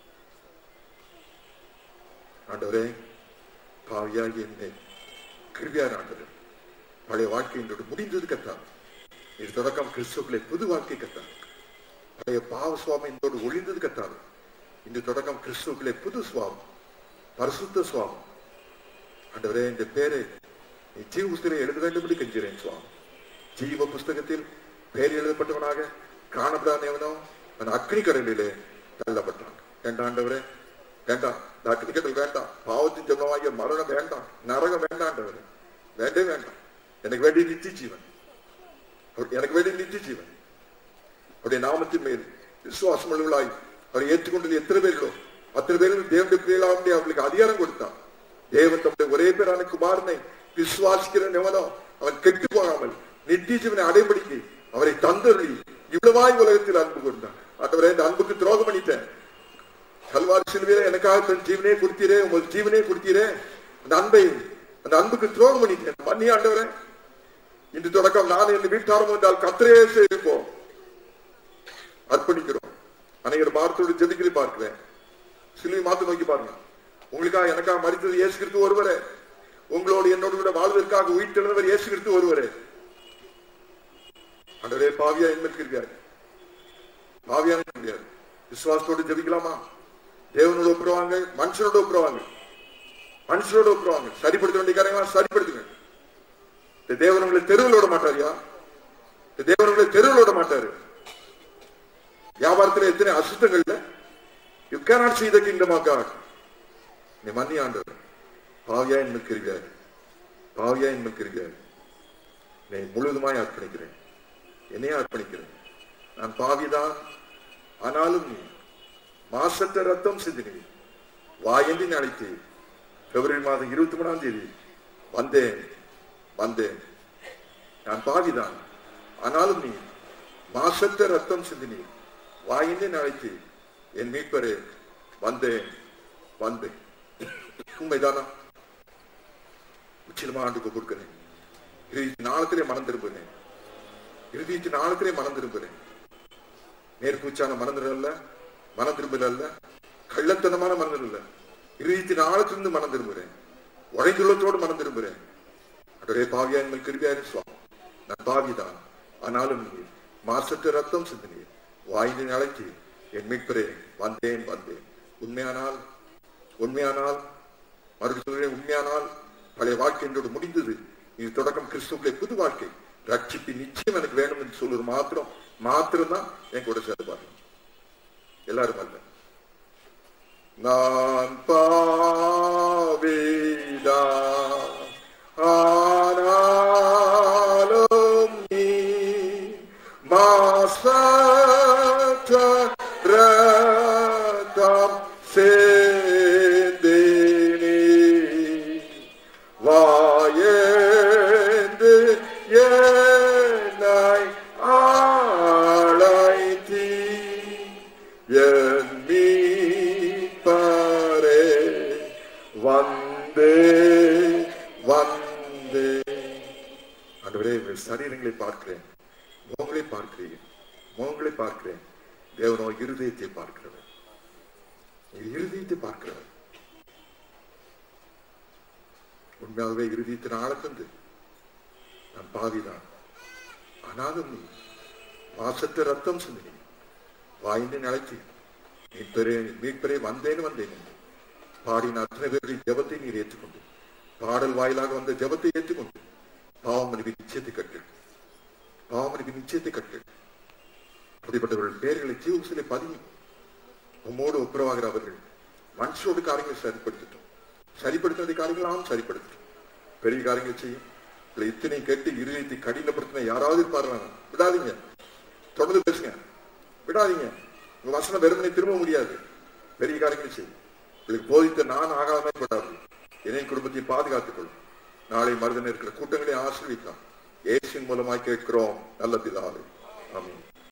ஆண்டவரே பாவியாகி என்னை கிருபியார் ஆண்டவர் பழைய வாழ்க்கை என்னோட முடிந்தது கத்தார் இது தொடக்கம் கிறிஸ்துக்களை புது வாழ்க்கை கத்தார் பழைய பாவ சுவாமம் என்னோடு ஒளிந்தது கத்தார் இந்த தொடக்கம் கிறிஸ்துக்களை புது சுவாமம் பரிசுத்த சுவாமம் ஆண்டவரே இந்த பேரை நீ ஜீவ புஸ்தகம் எழுத வேண்டும் என்று கெஞ்சுறேன் சுவாமி ஜீவ புஸ்தகத்தில் பெயர் எழுதப்பட்டவனாக காணப்படாத எவனோ அந்த அக்னி கடலிலே தள்ளப்பட்டான் வேண்டாம் ஆண்டவரே வேண்டாம் இந்த அக்னி கடல் வேண்டாம் பாவத்தின் ஜெபமாகிய மரணம் வேண்டாம் நரகம் வேண்டாம் ஆண்டவரே வேண்டே வேண்டாம் எனக்கு வேண்டிய நித்திய ஜீவன் அவர் எனக்கு வேண்டிய நித்திய ஜீவன் அவருடைய நாமத்தின் மேல் விசுவாசம் உள்ளவர்களாய் அவரை ஏற்றுக்கொண்டது எத்தனை பேர்களோ அத்தனை பேரும் தேவனுடைய பிள்ளைகளாக அவர்களுக்கு அதிகாரம் கொடுத்தான் தேவன் தம்முடைய ஒரே பேரான குமாரனை விசுவாசிக்கிற எவனோ அவன் கெட்டு போகாமல் நித்திய ஜீவனை அடைபடிக்கு அவரை தந்தருளி இவ்வளவாய் உலகத்தில் அன்பு கொண்டான் ஆண்டவரே இந்த அன்புக்கு துரோகம் பண்ணிட்டேன் கல்வாரி சிலுவையில எனக்காக தன் ஜீவனே கொடுத்தீரே உங்கள் ஜீவனே கொடுத்தீரே அந்த அன்பை அந்த அன்புக்கு துரோகம் பண்ணிட்டேன் மன்னி ஆண்டவரே இன்று தொடக்கம் நான் என் வீட்டாரம் என்றால் கத்திரையே செய்வோம் அர்ப்பணிக்கிறோம் அனைவர் பாரத்தோடு ஜெபிக்கிறி பார்க்கிறேன் சிலுவை மாத்து நோக்கி பாருங்க உங்களுக்காக எனக்காக மறித்தது இயேசு கிறிஸ்து ஒருவரே உங்களோடு என்னோடு கூட வாழ்வதற்காக உயிர்த்தெழுந்தவர் இயேசு கிறிஸ்து ஒருவரே அன்றே பாவியா என்ன இருக்காரு பாவியான முடியாது விசுவாசத்தோடு ஜெபிக்கலாமா தேவனோட ஒப்புருவாங்க மனுஷனோட ஒப்புருவாங்க மனுஷனோட ஒப்புருவாங்க சரிப்படுத்த வேண்டிய காரியங்களா சரிப்படுத்துங்க இந்த தேவன் உங்களை தெருவில் விட மாட்டாரியா இந்த தேவன் உங்களை தெருவில் விட மாட்டாரு வியாபாரத்துல எத்தனை அசுத்தங்கள்ல you cannot see the kingdom of God நீ மன்னி ஆண்டவர் பாவியா எனக்கு இருக்கிறார் பாவியா எனக்கு இருக்கிறார் நீ முழுவதுமாய் அர்ப்பணிக்கிறேன் என்னையே அர்ப்பணிக்கிறேன் நான் பாவிதான் ஆனாலும் நீ மாசற்ற ரத்தம் சிந்தினி வாயென்று அழைத்து பிப்ரவரி மாதம் இருபத்தி மூணாம் தேதி வந்தேன் வந்தேன் நான் பாவிதான் ஆனாலும் நீ மாசற்ற ரத்தம் சிந்தினி வாயின்றி அழைத்து என் மீட்பரே வந்தேன் வந்தேன் உண்மைதானா உச்சிலமா ஆண்டுக்கு கொடுக்கிறேன் இறுதி நாளத்திலே மனம் திரும்புகிறேன் இறுதி நாளத்திலே மனம் திரும்புகிறேன் மேற்கூச்சான மறந்துடல மனம் திரும்பல அல்ல கள்ளத்தனமான மனம் இல்ல இருதயத்தின் ஆழத்திலிருந்து மனம் திரும்புகிறேன் உழைந்துள்ளத்தோடு மனம் திரும்புகிறேன் அடரே பாவியா எங்கள் கிருபியாரு சுவாமி நான் பாவிதான் ஆனாலும் நீ மாசற்ற ரத்தம் சிந்தினீர் வாய்ந்து அழைத்து என் மீட்பரே வந்தேன் வந்தேன் உண்மையானால் உண்மையானால் மறுபடியும் சொல்கிறேன் உண்மையானால் பழைய வாழ்க்கை என்னோடு முடிந்தது இது தொடக்கம் கிறிஸ்துவுடைய புது வாழ்க்கை ரட்சிப்பு நிச்சயம் எனக்கு வேணும் என்று சொல்வது மாத்திரம் மாத்திரம் தான் என் கூட சேர்ப்பாரு எல்லாரும் அல்ல நான் பாவிதா ஆனாலும் நீ மாசற்ற ரத்தம் சேந்தினி வாயேந்து என்னை ஆளைத்தீ என் மீட்பரே வந்தே வந்தே ஆண்டவரே உங்கள் சரீரங்களை பார்க்கிறேன் முகங்களை பார்க்கிறேன் முகங்களை பார்க்கிறேன் தேவனோ இருதயத்தை பார்க்கிறவர் நீர் இருதயத்தை பார்க்கிறவர் உண்மையாகவே இருதயத்தின் ஆழத்தந்து நான் பாவிதான் ஆனாலும் நீ மாசற்ற ரத்தம் சிந்தினி வாய்ந்து நிலைத்து மீட்பரே மீட்பரே வந்தேன் வந்தேன் என்று பாடின அத்தனை பேர்கள் ஜெபத்தை நீர் ஏற்றுக்கொண்டு பாடல் வாயிலாக வந்த ஜெபத்தை ஏற்றுக்கொண்டு பாவமணிக்கு நிச்சயத்தை கட்டு பாவமணிக்கு நிச்சயத்தை கட்டு அப்படிப்பட்டவர்கள் பேர்களை ஜீவசிலை பதியும் உம்மோடு ஒப்புரவாகிற அவர்கள் மனுஷோடு காரியங்களை சரிப்படுத்தட்டும் சரிப்படுத்தின காரியங்கள் நாம் சரிப்படுத்தட்டும் பெரிய காரியங்கள் செய்யும் இல்லை இத்தனை கேட்டு இருதயத்தை கடினப்படுத்தின யாராவது இருப்பார்களா விடாதீங்க தொடர்ந்து பேசுங்க விடாதீங்க உங்க வசனம் வெறுமனை திரும்ப முடியாது பெரிய காரியங்கள் செய்யும் இதுக்கு போதித்த நான் ஆகாதமே படாது என்னை குடும்பத்தை பாதுகாத்துக் கொள்ளும் நாளை மருதன் இருக்கிற கூட்டங்களை ஆசிர்விக்கலாம் இயேசுவின் மூலமாய் கேட்கிறோம் நல்ல பிதாவே ஆமென்